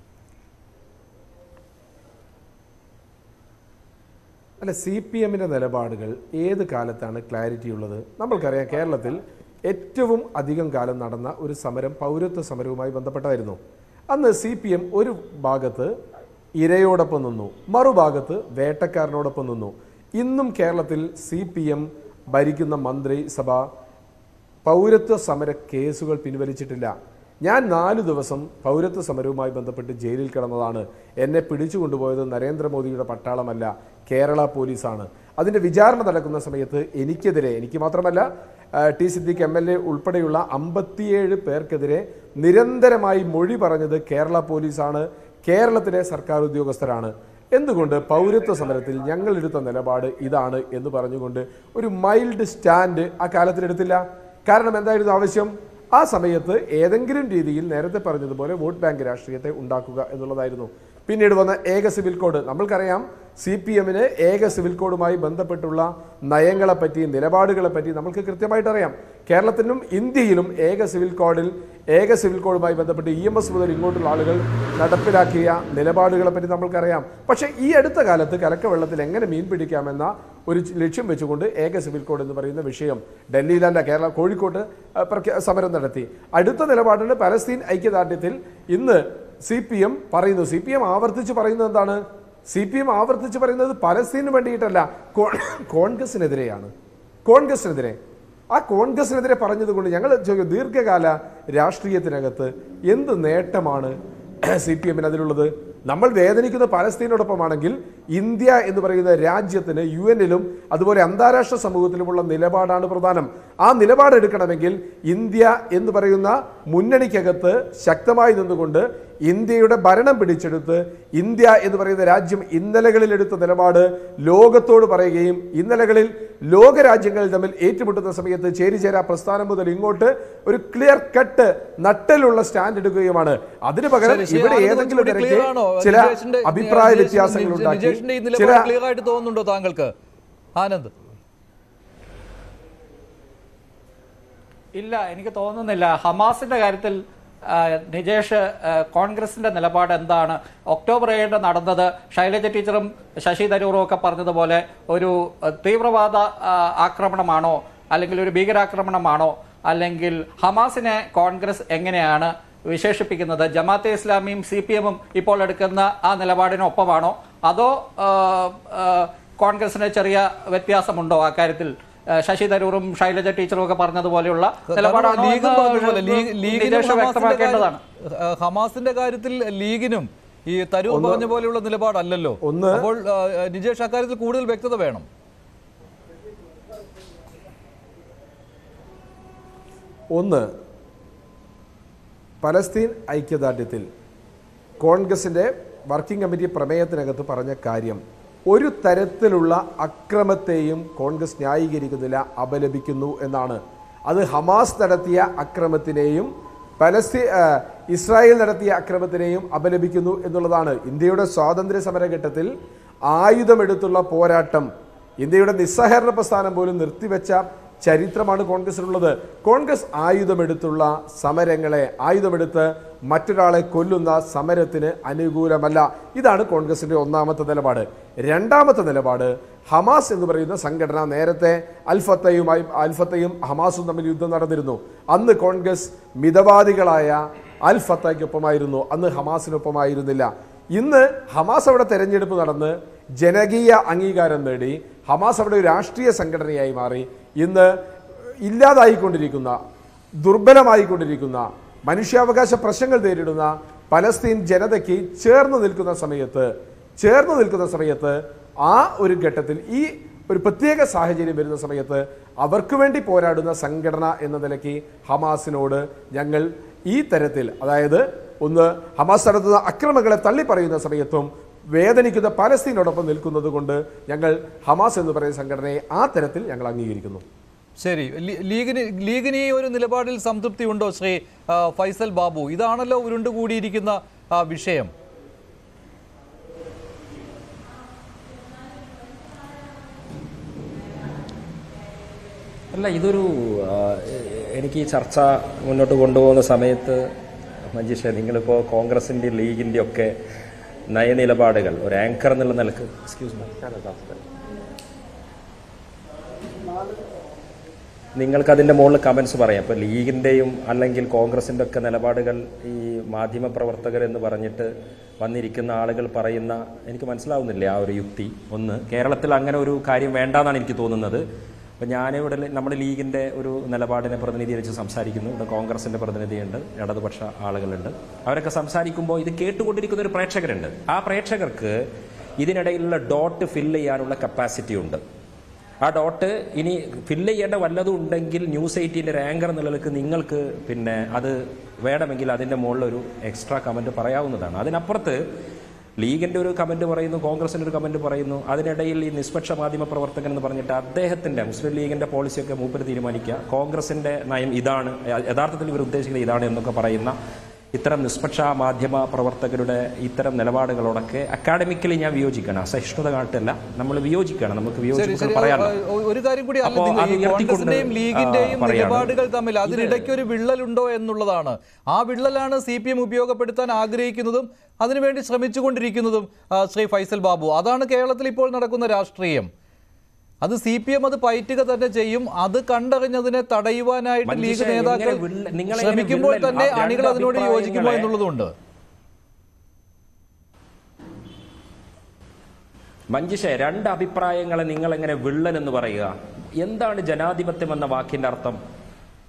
അല്ല സി പി എമ്മിൻ്റെ നിലപാടുകൾ ഏത് കാലത്താണ് ക്ലാരിറ്റി ഉള്ളത് നമ്മൾക്കറിയാം കേരളത്തിൽ ഏറ്റവും അധികം കാലം നടന്ന ഒരു സമരം പൗരത്വ സമരവുമായി ബന്ധപ്പെട്ടായിരുന്നു അന്ന് സി പി എം ഒരു ഭാഗത്ത് ഇരയോടൊപ്പം നിന്നു മറുഭാഗത്ത് വേട്ടക്കാരനോടൊപ്പം നിന്നു ഇന്നും കേരളത്തിൽ സി പി എം ഭരിക്കുന്ന മന്ത്രിസഭ പൗരത്വ സമര കേസുകൾ പിൻവലിച്ചിട്ടില്ല ഞാൻ നാല് ദിവസം പൗരത്വ സമരവുമായി ബന്ധപ്പെട്ട് ജയിലിൽ കിടന്നതാണ് എന്നെ പിടിച്ചു കൊണ്ടുപോയത് നരേന്ദ്രമോദിയുടെ പട്ടാളമല്ല കേരള പോലീസാണ് അതിൻ്റെ വിചാരണ നടക്കുന്ന സമയത്ത് എനിക്കെതിരെ എനിക്ക് മാത്രമല്ല ആ, T Siddique M L A ഉൾപ്പെടെയുള്ള അമ്പത്തിയേഴ് പേർക്കെതിരെ നിരന്തരമായി മൊഴി പറഞ്ഞത് കേരള പോലീസാണ് കേരളത്തിലെ സർക്കാർ ഉദ്യോഗസ്ഥരാണ് എന്തുകൊണ്ട് പൗരത്വ സമരത്തിൽ ഞങ്ങൾ എടുത്ത നിലപാട് ഇതാണ് എന്ന് പറഞ്ഞുകൊണ്ട് ഒരു മൈൽഡ് സ്റ്റാൻഡ് ആ കാലത്തിൽ എടുത്തില്ല കാരണം എന്തായിരുന്നു ആവശ്യം ആ സമയത്ത് ഏതെങ്കിലും രീതിയിൽ നേരത്തെ പറഞ്ഞതുപോലെ വോട്ട് ബാങ്ക് രാഷ്ട്രീയത്തെ ഉണ്ടാക്കുക എന്നുള്ളതായിരുന്നു പിന്നീട് വന്ന ഏക സിവിൽ കോഡ് നമ്മൾക്കറിയാം സി പി എമ്മിന് ഏക സിവിൽ കോഡുമായി ബന്ധപ്പെട്ടുള്ള നയങ്ങളെപ്പറ്റി നിലപാടുകളെപ്പറ്റി നമുക്ക് കൃത്യമായിട്ട് അറിയാം കേരളത്തിനും ഇന്ത്യയിലും ഏക സിവിൽ കോഡിൽ ഏക സിവിൽ കോഡുമായി ബന്ധപ്പെട്ട് ഇ എം എസ് മുതൽ ഇങ്ങോട്ടുള്ള ആളുകൾ നടപ്പിലാക്കിയ നിലപാടുകളെപ്പറ്റി നമ്മൾക്കറിയാം പക്ഷേ ഈ അടുത്ത കാലത്ത് കലക്കവെള്ളത്തിൽ എങ്ങനെ മീൻ പിടിക്കാമെന്ന ഒരു ചി- ലക്ഷ്യം വെച്ചുകൊണ്ട് ഏക സിവിൽ കോഡ് എന്ന് പറയുന്ന വിഷയം ഡൽഹിയിലല്ല കേരള കോഴിക്കോട്ട് ആ, പ്രഖ്യാ- സമരം നടത്തി അടുത്ത നിലപാടിന് പലസ്തീൻ ഐക്യദാർഢ്യത്തിൽ ഇന്ന് സി പി എം പറയുന്നു സി പി എം ആവർത്തിച്ച് പറയുന്നത് എന്താണ് സി പി എം ആവർത്തിച്ച് പറയുന്നത് പലസ്തീനു വേണ്ടിയിട്ടല്ല കോ- കോൺഗ്രസിനെതിരെയാണ് കോൺഗ്രസിനെതിരെ ആ കോൺഗ്രസിനെതിരെ പറഞ്ഞതുകൊണ്ട് ഞങ്ങൾ ചോദിക്കും ദീർഘകാല രാഷ്ട്രീയത്തിനകത്ത് എന്ത് നേട്ടമാണ് സി പി എമ്മിന് അതിലുള്ളത് നമ്മൾ വേദനിക്കുന്ന പാലസ്തീനോടൊപ്പമാണെങ്കിൽ ഇന്ത്യ എന്ന് പറയുന്ന രാജ്യത്തിന് യു എന്നിലും അതുപോലെ അന്താരാഷ്ട്ര സമൂഹത്തിലുമുള്ള നിലപാടാണ് പ്രധാനം ആ നിലപാടെടുക്കണമെങ്കിൽ ഇന്ത്യ എന്ന് പറയുന്ന മുന്നണിക്കകത്ത് ശക്തമായി നിന്നുകൊണ്ട് ഇന്ത്യയുടെ ഭരണം പിടിച്ചെടുത്ത് ഇന്ത്യ എന്ന് പറയുന്ന രാജ്യം ഇന്നലകളിൽ എടുത്ത നിലപാട് ലോകത്തോട് പറയുകയും ഇന്നലകളിൽ ലോകരാജ്യങ്ങൾ തമ്മിൽ ഏറ്റുമുട്ടുന്ന സമയത്ത് ചേരിചേരാ പ്രസ്ഥാനം മുതൽ ഇങ്ങോട്ട് ഒരു ക്ലിയർ കട്ട് നട്ടലുള്ള സ്റ്റാൻഡ് എടുക്കുകയുമാണ് അതിന് പകരം ശരി, ശരി. ഇവിടെ ആനന്ദ് ഏതെങ്കിലും കുറച്ചുകൂടി തരത്തിൽ clear ആണോ? ചില നിജേഷിന്റെ- അഭിപ്രായ നിജേഷിന്റെ- വ്യത്യാസങ്ങൾ ഉണ്ടാക്കി നിജേഷിന്റെ ഈ ചില നിലപാട് ക്ലിയർ ആയിട്ട് തോന്നുന്നുണ്ടോ താങ്കൾക്ക് ആനന്ദ് ഇല്ല എനിക്ക് തോന്നുന്നില്ല ഹമാസിന്റെ കാര്യത്തിൽ ആ, നിജേഷ് ആ, കോൺഗ്രസിന്റെ നിലപാട് എന്താണ് ഒക്ടോബർ ഏഴിന് നടന്നത് ശൈലജ ടീച്ചറും ശശി തരൂറും ഒക്കെ പറഞ്ഞതുപോലെ ഒരു ആ, തീവ്രവാദ ആ, ആക്രമണമാണോ അല്ലെങ്കിൽ ഒരു ഭീകരാക്രമണമാണോ അല്ലെങ്കിൽ ഹമാസിനെ കോൺഗ്രസ് എങ്ങനെയാണ് വിശേഷിപ്പിക്കുന്നത് ജമാഅത്തെ ഇസ്ലാമിയും സി പി എമ്മും ഇപ്പോൾ എടുക്കുന്ന ആ നിലപാടിനൊപ്പമാണോ അതോ ആ, ആ, കോൺഗ്രസിന് ചെറിയ വ്യത്യാസമുണ്ടോ ആ കാര്യത്തിൽ ആ, ശശി തരൂറും ശൈലജ ടീച്ചറും ഒക്കെ പറഞ്ഞതുപോലെയുള്ള നിലപാടാണോ ലീഗും എന്ന് പറഞ്ഞതുപോലെ ലീഗ്- ലീഗിനും നിജേഷ് ഹമാസിന്റെ വ്യക്തമാക്കേണ്ടതാണ് കാര്യം- ആ, ഹമാസിന്റെ കാര്യത്തിൽ ലീഗിനും ഈ തരൂർ പറഞ്ഞ പോലെയുള്ള നിലപാടല്ലല്ലോ ഒന്ന് അപ്പോൾ ആ, നിജേഷ് അക്കാര്യത്തിൽ കൂടുതൽ വ്യക്തത വേണം ഒന്ന് പലസ്തീൻ ഐക്യദാർഢ്യത്തിൽ കോൺഗ്രസിന്റെ വർക്കിംഗ് കമ്മിറ്റി പ്രമേയത്തിനകത്ത് പറഞ്ഞ കാര്യം ഒരു തരത്തിലുള്ള അക്രമത്തെയും കോൺഗ്രസ് ന്യായീകരിക്കുന്നില്ല അപലപിക്കുന്നു എന്നാണ് അത് ഹമാസ് നടത്തിയ അക്രമത്തിനെയും പലസ്തീ ആ, ഇസ്രായേൽ നടത്തിയ അക്രമത്തിനെയും അപലപിക്കുന്നു എന്നുള്ളതാണ് ഇന്ത്യയുടെ സ്വാതന്ത്ര്യ സമരഘട്ടത്തിൽ ആയുധമെടുത്തുള്ള പോരാട്ടം ഇന്ത്യയുടെ നിസ്സഹകരണ പ്രസ്ഥാനം പോലും നിർത്തിവെച്ച ചരിത്രമാണ് കോൺഗ്രസിനുള്ളത് കോൺഗ്രസ് ആയുധമെടുത്തുള്ള സമരങ്ങളെ ആയുധമെടുത്ത് മറ്റൊരാളെ കൊല്ലുന്ന സമരത്തിന് അനുകൂലമല്ല ഇതാണ് കോൺഗ്രസിന്റെ ഒന്നാമത്തെ നിലപാട് രണ്ടാമത്തെ നിലപാട് ഹമാസ് എന്ന് പറയുന്ന സംഘടന നേരത്തെ അൽഫത്തയുമായി അൽഫത്തയും ഹമാസും തമ്മിൽ യുദ്ധം നടന്നിരുന്നു അന്ന് കോൺഗ്രസ് മിതവാദികളായ അൽ ഫത്തയ്ക്കൊപ്പമായിരുന്നു അന്ന് ഹമാസിനൊപ്പമായിരുന്നില്ല ഇന്ന് ഹമാസ് അവിടെ തെരഞ്ഞെടുപ്പ് നടന്ന് ജനകീയ അംഗീകാരം നേടി ഹമാസ് അവിടെ ഒരു രാഷ്ട്രീയ സംഘടനയായി മാറി ഇന്ന് ഇല്ലാതായിക്കൊണ്ടിരിക്കുന്ന ദുർബലമായിക്കൊണ്ടിരിക്കുന്ന മനുഷ്യാവകാശ പ്രശ്നങ്ങൾ നേരിടുന്ന പലസ്തീൻ ജനതയ്ക്ക് ചേർന്ന് നിൽക്കുന്ന സമയത്ത് ചേർന്ന് നിൽക്കുന്ന സമയത്ത് ആ ഒരു ഘട്ടത്തിൽ ഈ ഒരു പ്രത്യേക സാഹചര്യം വരുന്ന സമയത്ത് അവർക്ക് വേണ്ടി പോരാടുന്ന സംഘടന എന്ന നിലയ്ക്ക് ഹമാസിനോട് ഞങ്ങൾ ഈ തരത്തിൽ അതായത് ഒന്ന് ഹമാസ് നടത്തുന്ന അക്രമങ്ങളെ തള്ളിപ്പറയുന്ന സമയത്തും വേദനിക്കുന്ന പലസ്തീനോടൊപ്പം നിൽക്കുന്നത് കൊണ്ട് ഞങ്ങൾ ഹമാസ് എന്ന് പറയുന്ന സംഘടനയെ ആ തരത്തിൽ ഞങ്ങൾ അംഗീകരിക്കുന്നു ശരി ലീ- ലീഗിന് ലീഗിന് ഈ ഒരു നിലപാടിൽ സംതൃപ്തി ഉണ്ടോ ശ്രീ ആ, ഫൈസൽ ബാബു ഇതാണല്ലോ ഉരുണ്ടുകൂടിയിരിക്കുന്ന ആ, വിഷയം അല്ല ഇതൊരു ആ, എനിക്ക് ഈ ചർച്ച മുന്നോട്ട് കൊണ്ടുപോകുന്ന സമയത്ത് മഞ്ജുഷ നിങ്ങളിപ്പോൾ കോൺഗ്രസിൻ്റെ ലീഗിൻ്റെ ഒക്കെ നയനിലപാടുകൾ ഒരു ആങ്കർ എന്നുള്ള നിലക്ക് എക്സ്ക്യൂസ് മീ നിങ്ങൾക്ക് അതിൻ്റെ മുകളിൽ കമൻസ് പറയാം ഇപ്പോൾ ലീഗിൻ്റെയും അല്ലെങ്കിൽ കോൺഗ്രസിൻ്റെ ഒക്കെ നിലപാടുകൾ ഈ മാധ്യമപ്രവർത്തകർ എന്ന് പറഞ്ഞിട്ട് വന്നിരിക്കുന്ന ആളുകൾ പറയുന്ന എനിക്ക് മനസ്സിലാവുന്നില്ല ആ ഒരു യുക്തി ഒന്ന് കേരളത്തിൽ അങ്ങനെ ഒരു കാര്യം വേണ്ടാന്നാണ് എനിക്ക് തോന്നുന്നത് അപ്പോൾ ഞാനിവിടെ നമ്മുടെ ലീഗിൻ്റെ ഒരു നിലപാടിനെ പ്രതിനിധീകരിച്ച് സംസാരിക്കുന്നു ഇവിടെ കോൺഗ്രസിൻ്റെ പ്രതിനിധിയുണ്ട് ഇടതുപക്ഷ ആളുകളുണ്ട് അവരൊക്കെ സംസാരിക്കുമ്പോൾ ഇത് കേട്ടുകൊണ്ടിരിക്കുന്ന ഒരു പ്രേക്ഷകരുണ്ട് ആ പ്രേക്ഷകർക്ക് ഇതിനിടയിലുള്ള ഡോട്ട് ഫില്ല് ചെയ്യാനുള്ള കപ്പാസിറ്റി ഉണ്ട് ആ ഡോട്ട് ഇനി ഫില്ല് ചെയ്യേണ്ട വല്ലതും ഉണ്ടെങ്കിൽ ന്യൂസ് എയ്റ്റീൻ്റെ റാങ്കർ നിലനിൽക്ക് നിങ്ങൾക്ക് പിന്നെ അത് വേണമെങ്കിൽ അതിൻ്റെ മുകളിൽ ഒരു എക്സ്ട്രാ കമൻറ്റ് പറയാവുന്നതാണ് അതിനപ്പുറത്ത് ലീഗിൻ്റെ ഒരു കമൻറ്റ് പറയുന്നു കോൺഗ്രസിൻ്റെ ഒരു കമൻറ്റ് പറയുന്നു അതിനിടയിൽ ഈ നിഷ്പക്ഷ മാധ്യമ പ്രവർത്തകൻ എന്ന് പറഞ്ഞിട്ട് അദ്ദേഹത്തിൻ്റെ മുസ്ലിം ലീഗിൻ്റെ പോളിസിയൊക്കെ മൂപ്പര് തീരുമാനിക്കുക കോൺഗ്രസിൻ്റെ നയം ഇതാണ് യഥാർത്ഥത്തിൽ ഇവർ ഉദ്ദേശിക്കുന്നത് ഇതാണ് എന്നൊക്കെ പറയുന്ന ഇത്തരം നിഷ്പക്ഷ മാധ്യമ പ്രവർത്തകരുടെ ഇത്തരം നിലപാടുകളോടൊക്കെ അക്കാഡമിക്കലി ഞാൻ വിയോജിക്കണം അസഹിഷ്ണുത കാട്ടല്ല നമ്മൾ വിയോജിക്കണം നമുക്ക് ശരി വിയോജിപ്പ് ശരി പറയാമല്ലോ ആ, ഒരു കാര്യം കൂടി അല്ല അപ്പോ നിങ്ങൾ അത് ഈ ഉയർത്തിക്കൊണ്ട്, കോൺഗ്രസിന്റെയും ലീഗിന്റെയും ആ, പറയാണ്. നിലപാടുകൾ തമ്മിൽ അതിനിടയ്ക്ക് ഒരു വിള്ളലുണ്ടോ എന്നുള്ളതാണ് ആ വിള്ളലാണ് സി പി എം ഉപയോഗപ്പെടുത്താൻ ആഗ്രഹിക്കുന്നതും അതിനുവേണ്ടി ശ്രമിച്ചുകൊണ്ടിരിക്കുന്നതും ആ, ശ്രീ ഫൈസൽ ബാബു അതാണ് കേരളത്തിൽ ഇപ്പോൾ നടക്കുന്ന രാഷ്ട്രീയം അത് സി പി എം അത് പയറ്റുക തന്നെ ചെയ്യും അത് കണ്ടറിഞ്ഞതിനെ തടയുവാനായിട്ട് ലീഗ് മഞ്ജുഷ, നേതാക്കൾ എങ്ങനെ വിള്ള- നിങ്ങളെങ്ങനെ ശ്രമിക്കുമ്പോൾ വിള്ളൽ- തന്നെ ആ രണ്ട് അണികൾ അതിനോട് യോജിക്കുമോ അഭിപ്രായങ്ങളെ- എന്നുള്ളതുണ്ട് മഞ്ജുഷ രണ്ട് അഭിപ്രായങ്ങളെ നിങ്ങൾ എങ്ങനെ വിള്ളൽ എന്ന് പറയുക എന്താണ് ജനാധിപത്യം എന്ന വാക്കിന്റെ അർത്ഥം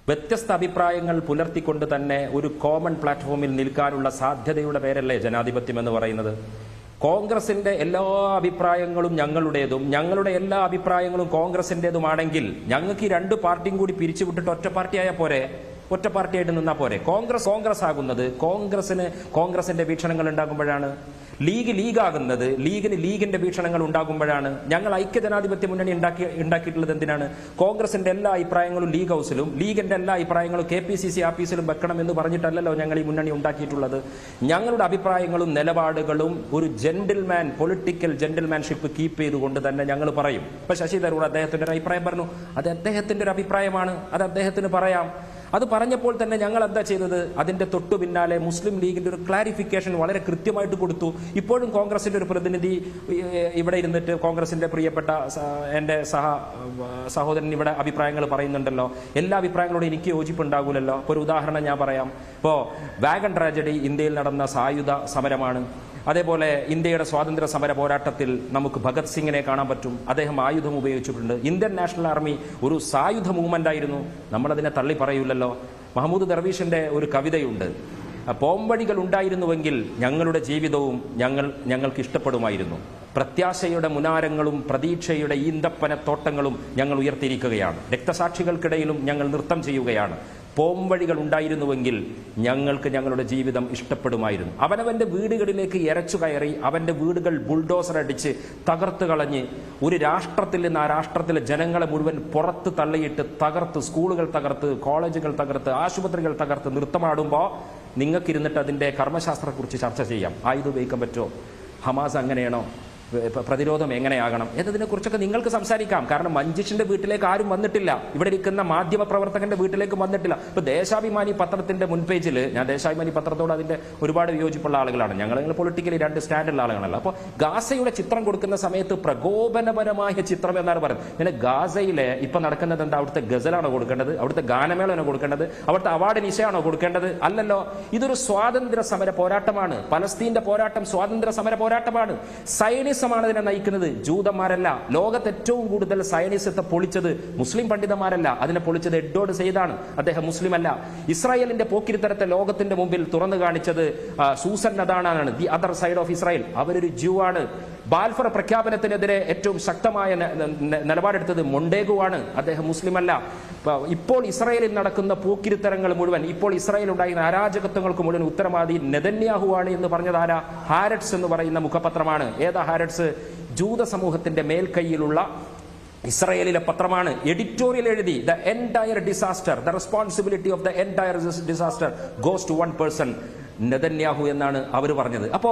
വ്യത്യസ്ത അഭിപ്രായങ്ങൾ പുലർത്തിക്കൊണ്ട് തന്നെ ഒരു കോമൺ പ്ലാറ്റ്ഫോമിൽ നിൽക്കാനുള്ള സാധ്യതയുടെ പേരല്ലേ ജനാധിപത്യം എന്ന് പറയുന്നത് കോൺഗ്രസിന്റെ എല്ലാ അഭിപ്രായങ്ങളും ഞങ്ങളുടേതും ഞങ്ങളുടെ എല്ലാ അഭിപ്രായങ്ങളും കോൺഗ്രസിന്റേതുമാണെങ്കിൽ ഞങ്ങൾക്ക് ഈ രണ്ട് പാർട്ടിയും കൂടി പിരിച്ചുവിട്ടിട്ട് ഒറ്റ പാർട്ടിയായ പോരെ ഒറ്റ പാർട്ടിയായിട്ട് നിന്നാൽ പോരെ കോൺഗ്രസ് കോൺഗ്രസ് ആകുന്നത് കോൺഗ്രസിന് കോൺഗ്രസിന്റെ വീക്ഷണങ്ങൾ ഉണ്ടാകുമ്പോഴാണ് ലീഗ് ലീഗാകുന്നത് ലീഗിന് ലീഗിന്റെ വീക്ഷണങ്ങൾ ഉണ്ടാകുമ്പോഴാണ് ഞങ്ങൾ ഐക്യജനാധിപത്യ മുന്നണി ഉണ്ടാക്കി ഉണ്ടാക്കിയിട്ടുള്ളത് എന്തിനാണ് കോൺഗ്രസിന്റെ എല്ലാ അഭിപ്രായങ്ങളും ലീഗ് ഹൗസിലും ലീഗിന്റെ എല്ലാ അഭിപ്രായങ്ങളും കെ പി സി സി ആഫീസിലും വെക്കണം എന്ന് പറഞ്ഞിട്ടല്ലല്ലോ ഞങ്ങൾ ഈ മുന്നണി ഉണ്ടാക്കിയിട്ടുള്ളത് ഞങ്ങളുടെ അഭിപ്രായങ്ങളും നിലപാടുകളും ഒരു ജെന്റിൽമാൻ പൊളിറ്റിക്കൽ ജെന്റിൽമാൻഷിപ്പ് കീപ്പ് ചെയ്തുകൊണ്ട് തന്നെ ഞങ്ങൾ പറയും ഇപ്പൊ ശശി തരൂർ അദ്ദേഹത്തിന്റെ ഒരു അഭിപ്രായം പറഞ്ഞു അത് അദ്ദേഹത്തിന്റെ ഒരു അഭിപ്രായമാണ് അത് അദ്ദേഹത്തിന് പറയാം അത് പറഞ്ഞപ്പോൾ തന്നെ ഞങ്ങൾ എന്താ ചെയ്തത് അതിന്റെ തൊട്ടു പിന്നാലെ മുസ്ലിം ലീഗിന്റെ ഒരു ക്ലാരിഫിക്കേഷൻ വളരെ കൃത്യമായിട്ട് കൊടുത്തു ഇപ്പോഴും കോൺഗ്രസിന്റെ ഒരു പ്രതിനിധി ഏഹ്, ഇവിടെ ഇരുന്നിട്ട് കോൺഗ്രസിന്റെ പ്രിയപ്പെട്ട സ- എന്റെ സഹ സഹോദരൻ ഇവിടെ അഭിപ്രായങ്ങൾ പറയുന്നുണ്ടല്ലോ എല്ലാ അഭിപ്രായങ്ങളോടും എനിക്ക് യോജിപ്പുണ്ടാകൂലല്ലോ ഇപ്പോൾ ഒരു ഉദാഹരണം ഞാൻ പറയാം ഇപ്പോൾ വാഗൺ ട്രാജഡി ഇന്ത്യയിൽ നടന്ന സായുധ സമരമാണ് അതേപോലെ ഇന്ത്യയുടെ സ്വാതന്ത്ര്യ സമര പോരാട്ടത്തിൽ നമുക്ക് ഭഗത് സിംഗിനെ കാണാൻ പറ്റും അദ്ദേഹം ആയുധം ഉപയോഗിച്ചിട്ടുണ്ട് ഇന്ത്യൻ നാഷണൽ ആർമി ഒരു സായുധ മൂവ്മെന്റ് ആയിരുന്നു നമ്മളതിനെ തള്ളി പറയൂലല്ലോ മഹമ്മൂദ് ദർവീഷിന്റെ ഒരു കവിതയുണ്ട് പോംവഴികൾ ഉണ്ടായിരുന്നുവെങ്കിൽ ഞങ്ങളുടെ ജീവിതവും ഞങ്ങൾ ഞങ്ങൾക്ക് ഇഷ്ടപ്പെടുമായിരുന്നു പ്രത്യാശയുടെ മുനാരങ്ങളും പ്രതീക്ഷയുടെ ഈന്തപ്പന തോട്ടങ്ങളും ഞങ്ങൾ ഉയർത്തിയിരിക്കുകയാണ് രക്തസാക്ഷികൾക്കിടയിലും ഞങ്ങൾ നൃത്തം ചെയ്യുകയാണ് പോംവഴികൾ ഉണ്ടായിരുന്നുവെങ്കിൽ ഞങ്ങൾക്ക് ഞങ്ങളുടെ ജീവിതം ഇഷ്ടപ്പെടുമായിരുന്നു അവനവന്റെ വീടുകളിലേക്ക് ഇരച്ചു കയറി അവന്റെ വീടുകൾ ബുൾഡോസർ അടിച്ച് തകർത്ത് കളഞ്ഞ് ഒരു രാഷ്ട്രത്തിൽ നിന്ന് ആ രാഷ്ട്രത്തിലെ ജനങ്ങളെ മുഴുവൻ പുറത്ത് തള്ളിയിട്ട് തകർത്ത് സ്കൂളുകൾ തകർത്ത് കോളേജുകൾ തകർത്ത് ആശുപത്രികൾ തകർത്ത് നൃത്തമാടുമ്പോൾ നിങ്ങൾക്കിരുന്നിട്ട് അതിന്റെ കർമ്മശാസ്ത്രത്തെക്കുറിച്ച് ചർച്ച ചെയ്യാം ആയുധം ഉപയോഗിക്കാൻ പറ്റുമോ ഹമാസ് അങ്ങനെയാണോ പ്ര- പ്രതിരോധം എങ്ങനെയാകണം എന്നതിനെ കുറിച്ചൊക്കെ നിങ്ങൾക്ക് സംസാരിക്കാം കാരണം മഞ്ജിഷിന്റെ വീട്ടിലേക്ക് ആരും വന്നിട്ടില്ല ഇവിടെ ഇരിക്കുന്ന മാധ്യമ പ്രവർത്തകന്റെ വീട്ടിലേക്ക് വന്നിട്ടില്ല ഇപ്പൊ ദേശാഭിമാനി പത്രത്തിന്റെ മുൻ പേജിൽ ഞാൻ ദേശാഭിമാനി പത്രത്തോട് അതിന്റെ ഒരുപാട് വിയോജിപ്പുള്ള ആളുകളാണ് ഞങ്ങൾ പൊളിറ്റിക്കലി രണ്ട് സ്റ്റാൻഡുള്ള ആളുകളല്ല അപ്പോൾ ഗാസയുടെ ചിത്രം കൊടുക്കുന്ന സമയത്ത് പ്രകോപനപരമായ ചിത്രം എന്നാണ് പറയുന്നത് പിന്നെ ഗാസയിലെ ഇപ്പൊ നടക്കുന്നത് എന്താ അവിടുത്തെ ഗസലാണോ കൊടുക്കേണ്ടത് അവിടുത്തെ ഗാനമേളയാണോ കൊടുക്കേണ്ടത് അവിടുത്തെ അവാർഡ് നിശയാണോ കൊടുക്കേണ്ടത് അല്ലല്ലോ ഇതൊരു സ്വാതന്ത്ര്യ സമര പോരാട്ടമാണ് പലസ്തീന്റെ പോരാട്ടം സ്വാതന്ത്ര്യ സമര പോരാട്ടമാണ് സൈനിസമാണ് ഇതിനെ നയിക്കുന്നത് ജൂതന്മാരല്ല ലോകത്ത് ഏറ്റവും കൂടുതൽ സൈനിസത്തെ പൊളിച്ചത് മുസ്ലിം പണ്ഡിതന്മാരല്ല അതിനെ പൊളിച്ചത് എഡ്വേർഡ് സെയ്ദാണ് അദ്ദേഹം മുസ്ലിം അല്ല ഇസ്രായേലിന്റെ പോക്കിരിത്തരത്തെ ലോകത്തിന്റെ മുമ്പിൽ തുറന്നു കാണിച്ചത് ആ, സൂസൻ നദാണാണ് the other side of Israel അവരൊരു ജൂ ആണ് ബാൽഫർ പ്രഖ്യാപനത്തിനെതിരെ ഏറ്റവും ശക്തമായ ന- ന- നിലപാടെടുത്തത് മൊണ്ടേഗു ആണ് അദ്ദേഹം മുസ്ലിം അല്ല ഇപ്പൊ ഇപ്പോൾ ഇസ്രായേലിൽ നടക്കുന്ന പോക്കിരിത്തരങ്ങൾ മുഴുവൻ ഇപ്പോൾ ഇസ്രായേൽ ഉണ്ടായിരുന്ന അരാജകത്വങ്ങൾക്ക് മുഴുവൻ ഉത്തരവാദി നെതന്യാഹു ആണ് എന്ന് പറഞ്ഞത് ആരാ ഹാരറ്റ്സ് എന്ന് പറയുന്ന മുഖപത്രമാണ് ഏതാ ഹാരറ്റ്സ് ജൂത സമൂഹത്തിന്റെ മേൽക്കൈയിലുള്ള ഇസ്രായേലിലെ പത്രമാണ് എഡിറ്റോറിയൽ എഴുതി the entire disaster the responsibility of the entire disaster goes to one person Netanyahu എന്നാണ് അവർ പറഞ്ഞത് അപ്പോ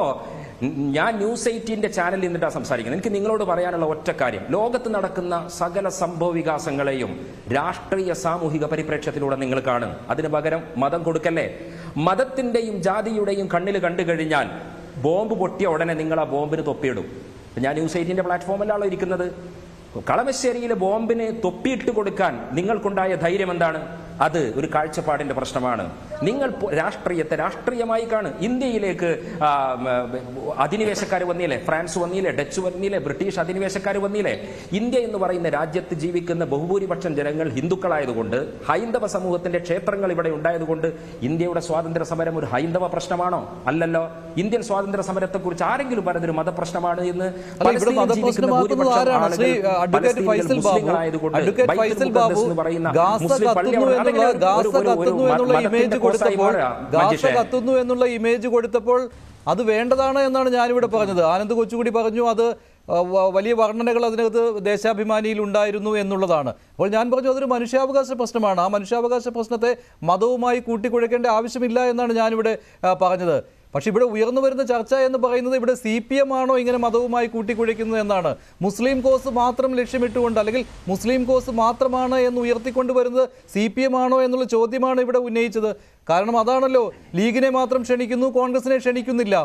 ഞാൻ ന്യൂസ് എയ്റ്റീന്റെ ചാനലിൽ നിന്നിട്ടാണ് സംസാരിക്കുന്നത് എനിക്ക് നിങ്ങളോട് പറയാനുള്ള ഒറ്റ കാര്യം ലോകത്ത് നടക്കുന്ന സകല സംഭവ വികാസങ്ങളെയും രാഷ്ട്രീയ സാമൂഹിക പരിപ്രേക്ഷ്യത്തിലൂടെ നിങ്ങൾ കാണും അതിന് പകരം മതം കൊടുക്കല്ലേ മതത്തിന്റെയും ജാതിയുടെയും കണ്ണിൽ കണ്ടു കഴിഞ്ഞാൽ ബോംബ് പൊട്ടിയ ഉടനെ നിങ്ങൾ ആ ബോംബിന് തൊപ്പിയിടും ഞാൻ ന്യൂസ് എയ്റ്റീന്റെ പ്ലാറ്റ്ഫോമിലാണല്ലോ ഇരിക്കുന്നത് കളമശ്ശേരിയിലെ ബോംബിന് തൊപ്പിയിട്ട് കൊടുക്കാൻ നിങ്ങൾക്കുണ്ടായ ധൈര്യം എന്താണ് അത് ഒരു കാഴ്ചപ്പാടിന്റെ പ്രശ്നമാണ് നിങ്ങൾ പൊ- രാഷ്ട്രീയത്തെ രാഷ്ട്രീയമായി കാണും ഇന്ത്യയിലേക്ക് ആ, ഉം, അധിനിവേശക്കാർ വന്നില്ലേ ഫ്രാൻസ് വന്നില്ലേ ഡച്ച് വന്നില്ലേ ബ്രിട്ടീഷ് അധിനിവേശക്കാർ വന്നില്ലേ ഇന്ത്യ എന്ന് പറയുന്ന രാജ്യത്ത് ജീവിക്കുന്ന ബഹുഭൂരിപക്ഷം ജനങ്ങൾ ഹിന്ദുക്കളായതുകൊണ്ട് ഹൈന്ദവ സമൂഹത്തിന്റെ ക്ഷേത്രങ്ങൾ ഇവിടെ ഉണ്ടായതുകൊണ്ട് ഇന്ത്യയുടെ സ്വാതന്ത്ര്യ സമരം ഒരു ഹൈന്ദവ പ്രശ്നമാണോ അല്ലല്ലോ ഇന്ത്യൻ സ്വാതന്ത്ര്യ സമരത്തെ കുറിച്ച് ആരെങ്കിലും പറഞ്ഞൊരു മതപ്രശ്നമാണ് എന്ന് അല്ല ഇവിടെ പലസ്തീനിൽ ജീവിക്കുന്ന മതപ്രശ്നമാക്കുന്നത് ഭൂരിപക്ഷം ആരാണ് ശ്രീ ആളുകൾ അഡ്വക്കേറ്റ് പലസ്തീനികൾ ഫൈസൽ ബാബു മുസ്ലിങ്ങളായതുകൊണ്ട് അഡ്വക്കേറ്റ് ബൈത്തുൽ ഫൈസൽ മുഖദ്ദസ് ബാബു എന്ന് പറയുന്ന ഗാസ മുസ്ലിം പള്ളി കത്തുന്നു അവിടെ എന്നുള്ള അതെങ്ങനെ ഗാസ ഒരു- ഒരു- ഒരു കത്തുന്നു എന്നുള്ള മതത്തിന്റെ ഇമേജ് കോസായി കൊടുത്തപ്പോൾ മാറുക, ഗാസ മനുഷ്യൻ. കത്തുന്നു എന്നുള്ള ഇമേജ് കൊടുത്തപ്പോൾ അത് വേണ്ടതാണ് എന്നാണ് ഞാനിവിടെ പറഞ്ഞത് ആനന്ദ് കൊച്ചുകൂടി പറഞ്ഞു അത് ആ, വ- വലിയ വർണ്ണനകൾ അതിനകത്ത് ദേശാഭിമാനിയിൽ ഉണ്ടായിരുന്നു എന്നുള്ളതാണ് അപ്പോൾ ഞാൻ പറഞ്ഞു അതൊരു മനുഷ്യാവകാശ പ്രശ്നമാണ് ആ മനുഷ്യാവകാശ പ്രശ്നത്തെ മതവുമായി കൂട്ടിക്കുഴയ്ക്കേണ്ട ആവശ്യമില്ല എന്നാണ് ഞാനിവിടെ ആ, പറഞ്ഞത് പക്ഷെ ഇവിടെ ഉയർന്നു വരുന്ന ചർച്ച എന്ന് പറയുന്നത് ഇവിടെ സി പി എം ആണോ ഇങ്ങനെ മതവുമായി കൂട്ടിക്കുഴയ്ക്കുന്നത് എന്നാണ് മുസ്ലിം കോസ് മാത്രം ലക്ഷ്യമിട്ടുകൊണ്ട് അല്ലെങ്കിൽ മുസ്ലിം കോസ് മാത്രമാണ് എന്ന് ഉയർത്തിക്കൊണ്ട് വരുന്നത് സി പി എം ആണോ എന്നുള്ള ചോദ്യമാണ് ഇവിടെ ഉന്നയിച്ചത് കാരണം അതാണല്ലോ ലീഗിനെ മാത്രം ക്ഷണിക്കുന്നു കോൺഗ്രസിനെ ക്ഷണിക്കുന്നില്ല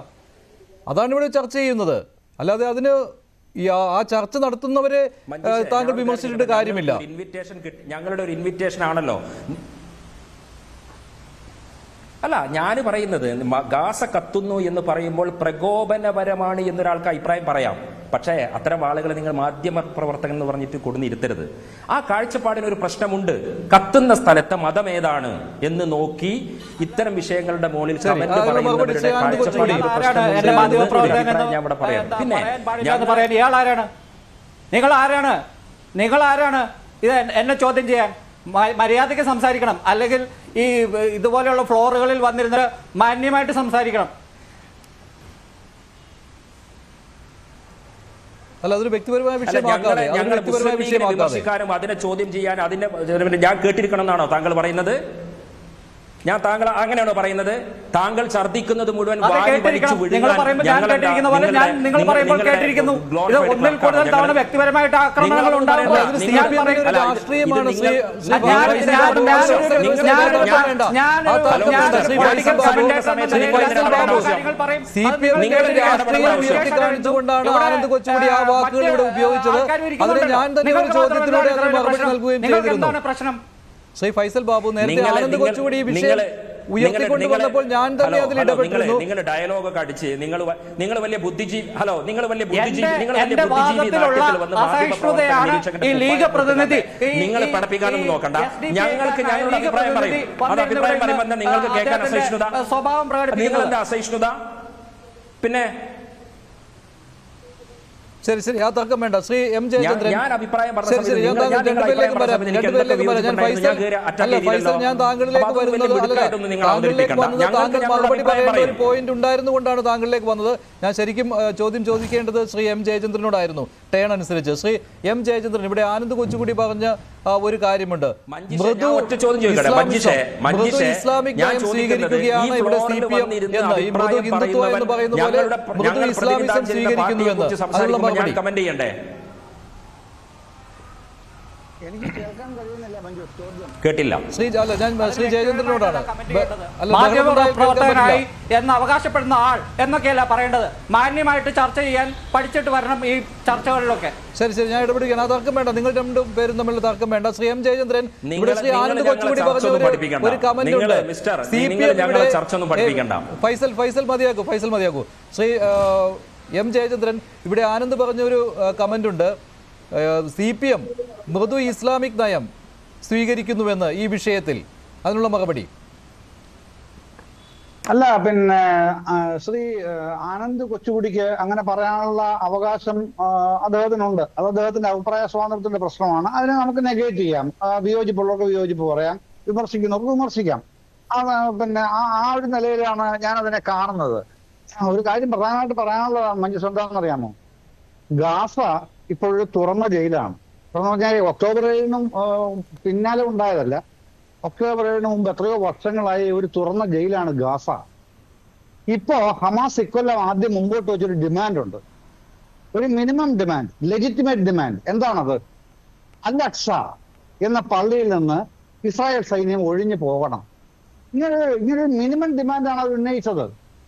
അതാണ് ഇവിടെ ചർച്ച ചെയ്യുന്നത് അല്ലാതെ അതിന് ഈ ആ- ആ ചർച്ച നടത്തുന്നവരെ ഏ, താങ്കൾ വിമർശിച്ചിട്ട് കാര്യമില്ല ഇൻവിറ്റേഷൻ ഞങ്ങളുടെ ഒരു ഇൻവിറ്റേഷൻ ആണല്ലോ അല്ല ഞാൻ പറയുന്നത് മ- ഗാസ കത്തുന്നു എന്ന് പറയുമ്പോൾ പ്രകോപനപരമാണ് എന്നൊരാൾക്ക് അഭിപ്രായം പറയാം പക്ഷേ അത്തരം ആളുകളെ നിങ്ങൾ മാധ്യമ പ്രവർത്തകൻ എന്ന് പറഞ്ഞിട്ട് കൊടുന്നിരുത്തരുത് ആ കാഴ്ചപ്പാടിന് ഒരു പ്രശ്നമുണ്ട് കത്തുന്ന സ്ഥലത്തെ മതം ഏതാണ് എന്ന് നോക്കി ഇത്തരം വിഷയങ്ങളുടെ മുകളിൽ ശരി, കമന്റ് അതിനുള്ള മറുപടി പറയുന്നവരുടെ ചെയ്യാൻ കാഴ്ചപ്പാടിൽ ഒരു ആരാണ് പ്രശ്നമുണ്ട് എന്റെ എന്ന് മാധ്യമ ഒരു പ്രവർത്തകൻ അഭിപ്രായം എന്ന് ഞാൻ ഇവിടെ പറയാം എന്താ പിന്നെ പറയാൻ പാടില്ല ഞാൻ എന്ന് പറയാൻ ഇയാൾ ആരാണ് നിങ്ങൾ ആരാണ് നിങ്ങൾ ആരാണ് ഇത് എൻ- എന്നെ ചോദ്യം ചെയ്യാൻ മ- മര്യാദയ്ക്ക് സംസാരിക്കണം അല്ലെങ്കിൽ ഈ ഏഹ്, ഇതുപോലെയുള്ള ഫ്ലോറുകളിൽ വന്നിരുന്ന മാന്യമായിട്ട് സംസാരിക്കണം അല്ല അതൊരു വ്യക്തിപരമായ അല്ല, വിഷയമാക്കാതെ ഞങ്ങളെ അതൊരു ഞങ്ങളെ വ്യക്തിപരമായ മുസ്ലിം ലീഗിനെ വിഷയമാക്കാതെ വിമർശിക്കാനും അതിനെ ചോദ്യം ചെയ്യാൻ അതിനെ ഞാൻ കേട്ടിരിക്കണം എന്നാണോ താങ്കൾ പറയുന്നത് ഞാൻ താങ്കൾ അങ്ങനെയാണോ പറയുന്നത് താങ്കൾ ഛർദ്ദിക്കുന്നത് മുഴുവൻ അത് വാരി വലിച്ചു കേട്ടിരിക്കണം വിഴുങ്ങാൻ നിങ്ങൾ പറയുമ്പോൾ ഞാൻ ഞങ്ങളെന്താ- കേട്ടിരിക്കുന്ന പോലെ ഞാൻ നിങ്ങളുടെ- നിങ്ങൾ നിങ്ങൾ- പറയുമ്പോൾ നിങ്ങളുടെ കേട്ടിരിക്കുന്നു ഇത് glorified ഒന്നിൽ clerk കൂടുതൽ ആണ് തവണ ഞങ്ങൾ- വ്യക്തിപരമായിട്ട് ആക്രമണങ്ങൾ നിങ്ങൾ ഉണ്ടാകുമ്പോൾ പറയുന്നത് ഇത് ഞാൻ CPM ന്റെ പറയും- ഒരു അല്ല, ഇത് രാഷ്ട്രീയമാണ് നിങ്ങൾ- ശ്രീ ശ്രീ അല്ല, ബാബു ഞാൻ- ഫൈസൽ ഞാൻ- ബാബു ഞാൻ- ആവശ്യം നിങ്ങൾ- നിങ്ങൾ ഞാൻ- വേണ്ട. ഞാൻ- ആ തർക്കം ഞാൻ- വേണ്ട. ശ്രീ ഞാൻ- ഫൈസൽ political ബാബു commentator എന്ന ശ്രീ നിലയിൽ ഫൈസൽ ഞാൻ ബാബു കാര്യങ്ങൾ പറയും. സി അത് പി എമ്മിന്റെ നിങ്ങൾ ഒരു രാഷ്ട്രീയം ഇവിടെ ഉയർത്തിക്കാണിച്ചുകൊണ്ടാണ് ഇവിടെ, ആനന്ദ് കൊച്ചുകൂടി ആ ആ, വാക്കുകൾ ഇവിടെ മറ്റ് ഉപയോഗിച്ചത് ആൾക്കാരും അതിന് ഇരിക്കുന്നുണ്ടല്ലോ. ഞാൻ തന്നെ ഒരു നിങ്ങൾക്ക് ചോദ്യത്തിലൂടെ മാത്രമല്ല അതിന് മറുപടി പ്രശ്നം. നൽകുകയും നിങ്ങൾക്ക് ചെയ്തിരുന്നു എന്താണ് പ്രശ്നം ശ്രീ ഫൈസൽ ബാബു നേരത്തെ നിങ്ങളെ- ആനന്ദ് നിങ്ങൾ- കൊച്ചുകൂടി ഈ വിഷയം നിങ്ങളെ- ഉയർത്തിക്കൊണ്ട് നിങ്ങളെ- വന്നപ്പോൾ ഞാൻ തന്നെ ഹലോ, അതിൽ ഹലോ, ഇടപെട്ടിരുന്നു നിങ്ങളെ- നിങ്ങൾ ഡയലോഗൊക്കെ അടിച്ച് നിങ്ങൾ വ- നിങ്ങൾ വലിയ ബുദ്ധിജീവി ഹലോ നിങ്ങൾ വലിയ ബുദ്ധിജീവി എന്റെ- നിങ്ങൾ വലിയ എന്റെ ബുദ്ധിജീവി വാദത്തിലുള്ള നാട്യത്തിൽ വന്ന് അസഹിഷ്ണുതയാണ് മാധ്യമപ്രവർത്തകൻ ഈ ലീഗ് നിരീക്ഷകനെ പ്രതിനിധി കുറിച്ച് ഈ- നിങ്ങൾ ഈ- പഠിപ്പിക്കാനൊന്നും ഈ നോക്കണ്ട SDP ഞങ്ങൾക്ക് ഞങ്ങളുടെ ലീഗ് അഭിപ്രായം പറയും പ്രതിനിധി അത് വന്നിരുന്ന് അഭിപ്രായം പറയുമ്പോൾ എന്താ നിങ്ങൾക്ക് കേൾക്കാൻ അദ്ദേഹത്തിന്റെ, അസഹിഷ്ണുത ഏഹ്, സ്വഭാവം നിങ്ങൾ പ്രകടിപ്പിക്കുന്നത് എന്താ അസഹിഷ്ണുത പിന്നെ ശരി ശരി ആ തർക്കം വേണ്ട ശ്രീ എം ജയചന്ദ്രൻ ഞാൻ അഭിപ്രായം പറഞ്ഞ ശരി ശരി സമയത്ത് ഞാൻ നിങ്ങൾ- താങ്കൾ ഞാൻ നിങ്ങൾ രണ്ടുപേരിലേക്ക് അഭിപ്രായം വരാം പറഞ്ഞ സമയത്ത് രണ്ടുപേരിലേക്ക് എനിക്ക് വരാം ഞാൻ എന്തൊക്കെ ഫൈസൽ ഞാൻ കയറി attack അല്ല ഫൈസൽ ചെയ്തില്ലല്ലോ. ഞാൻ താങ്കളിലേക്ക് അപ്പോൾ അത് വലിയ വരുന്നത് അല്ല മിടുക്കായിട്ടൊന്നും നിങ്ങൾ താങ്കളിലേക്ക് അവതരിപ്പിക്കണ്ട. വന്നത് ഞങ്ങൾക്ക് താങ്കൾ ഞങ്ങളുടെ മറുപടി അഭിപ്രായം പറയേണ്ട ഒരു പറയും. പോയിന്റ് ഉണ്ടായിരുന്നു കൊണ്ടാണ് താങ്കളിലേക്ക് വന്നത് ഞാൻ ശരിക്കും ഏഹ്, ചോദ്യം ചോദിക്കേണ്ടത് ശ്രീ എം ജയചന്ദ്രനോടായിരുന്നു ടേൺ അനുസരിച്ച് ശ്രീ എം ജയചന്ദ്രൻ ഇവിടെ ആനന്ദ് കൊച്ചുകൂടി പറഞ്ഞ ആ, ഒരു കാര്യമുണ്ട് മഞ്ജുഷേ, ഞാൻ ഒറ്റ ചോദ്യം ചോദിക്കട്ടെ? ഇസ്ലാമിസം, മഞ്ജുഷേ, മൃദു മഞ്ജുഷേ, ഇസ്ലാമിക് ഞാൻ നയം ചോദിക്കുന്നത് സ്വീകരിക്കുകയാണ് ഈ ഇവിടെ സി ഫ്ലോറിൽ പി എം വന്നിരുന്ന് എന്ന് ഈ മൃദു അഭിപ്രായം ഹിന്ദുത്വം എന്ന് പറയുന്നവൻ പറയുന്ന പോലെ ഞങ്ങളുടെ മൃദു ഞങ്ങൾ ഇസ്ലാമിസം പ്രതിനിധാനം ചെയ്യുന്ന സ്വീകരിക്കുന്നു പാർട്ടിയെ എന്ന് കുറിച്ച് അതിനുള്ള സംസാരിക്കുമ്പോൾ ഞാൻ മറുപടി കമന്റ് ചെയ്യണ്ടേ എനിക്ക് കേൾക്കാൻ കഴിയുന്നില്ല മഞ്ജു ചോദ്യം കേട്ടില്ല ശ്രീ അല്ല ഞാൻ ശ്രീ ജയചന്ദ്രനോടാണ് ബ- അല്ല മാധ്യമ ബഹളം ഉണ്ടായാൽ കേൾക്കാൻ പ്രവർത്തകനായി പറ്റില്ല. എന്ന് അവകാശപ്പെടുന്ന ആൾ എന്നൊക്കെയല്ല പറയേണ്ടത് മാന്യമായിട്ട് ചർച്ച ചെയ്യാൻ പഠിച്ചിട്ട് വരണം ഈ ചർച്ചകളിലൊക്കെ ശരി ശരി ഞാൻ ഇടപെടുകയാണ് ആ തർക്കം വേണ്ട നിങ്ങൾ രണ്ടും പേരും തമ്മിൽ തർക്കം വേണ്ട ശ്രീ എം ജയചന്ദ്രൻ ഇവിടെ നിങ്ങൾ- ശ്രീ നിങ്ങൾ ആനന്ദ് ഞങ്ങളെ കൊച്ചുകൂടി ചർച്ച പറഞ്ഞ ഒന്നും ഒരു പഠിപ്പിക്കണ്ട. ഒരു കമന്റ് നിങ്ങൾ, ഉണ്ട് മിസ്റ്റർ, സി പി നിങ്ങൾ എം ഞങ്ങളെ ഇവിടെ- ചർച്ച ഒന്നും ഏ, പഠിപ്പിക്കണ്ട. ഫൈസൽ ഫൈസൽ മതിയാക്കൂ ഫൈസൽ മതിയാക്കൂ ശ്രീ ആ, എം ജയചന്ദ്രൻ ഇവിടെ ആനന്ദ് പറഞ്ഞ ഒരു കമന്റ് ഉണ്ട് സി പി എം മൃദു ഇസ്ലാമിക് നയം സ്വീകരിക്കുന്നുവെന്ന് ഈ വിഷയത്തിൽ അതിനുള്ള മറുപടി അല്ല പിന്നെ ആ, ശ്രീ ആ, ആനന്ദ് കൊച്ചുകുടിക്ക് അങ്ങനെ പറയാനുള്ള അവകാശം ആ, അദ്ദേഹത്തിനുണ്ട് അത് അദ്ദേഹത്തിന്റെ അഭിപ്രായ സ്വാതന്ത്ര്യത്തിന്റെ പ്രശ്നമാണ് അതിനെ നമുക്ക് നെഗേറ്റ് ചെയ്യാം ആ, വിയോജിപ്പുള്ളവർക്ക് വിയോജിപ്പ് പറയാം വിമർശിക്കുന്നവർക്ക് വിമർശിക്കാം അത് പിന്നെ ആ ആ ഒരു നിലയിലാണ് ഞാൻ അതിനെ കാണുന്നത് ആ, ഒരു കാര്യം പ്രധാനമായിട്ട് പറയാനുള്ളതാണ് മഞ്ജുസ് എന്താണെന്ന് അറിയാമോ ഗാസ ഇപ്പോഴൊരു തുറന്ന ജയിലാണ് തുറന്നു പറഞ്ഞാൽ ഒക്ടോബർ ഏഴിനും ആ, പിന്നാലെ ഉണ്ടായതല്ല ഒക്ടോബർ ഏഴിന് മുമ്പ് എത്രയോ വർഷങ്ങളായി ഒരു തുറന്ന ജയിലാണ് ഗാസ ഇപ്പോ ഹമാസ് ഇക്കൊല്ലം ആദ്യം മുമ്പോട്ട് വെച്ചൊരു ഡിമാൻഡ് ഉണ്ട് ഒരു മിനിമം ഡിമാൻഡ് ലെജിറ്റിമേറ്റ് ഡിമാൻഡ് എന്താണത് അൽ അക്സ എന്ന പള്ളിയിൽ നിന്ന് ഇസ്രായേൽ സൈന്യം ഒഴിഞ്ഞു പോകണം ഇങ്ങനെ ഇങ്ങനെ ഒരു മിനിമം ഡിമാൻഡാണ് അവർ ഉന്നയിച്ചത്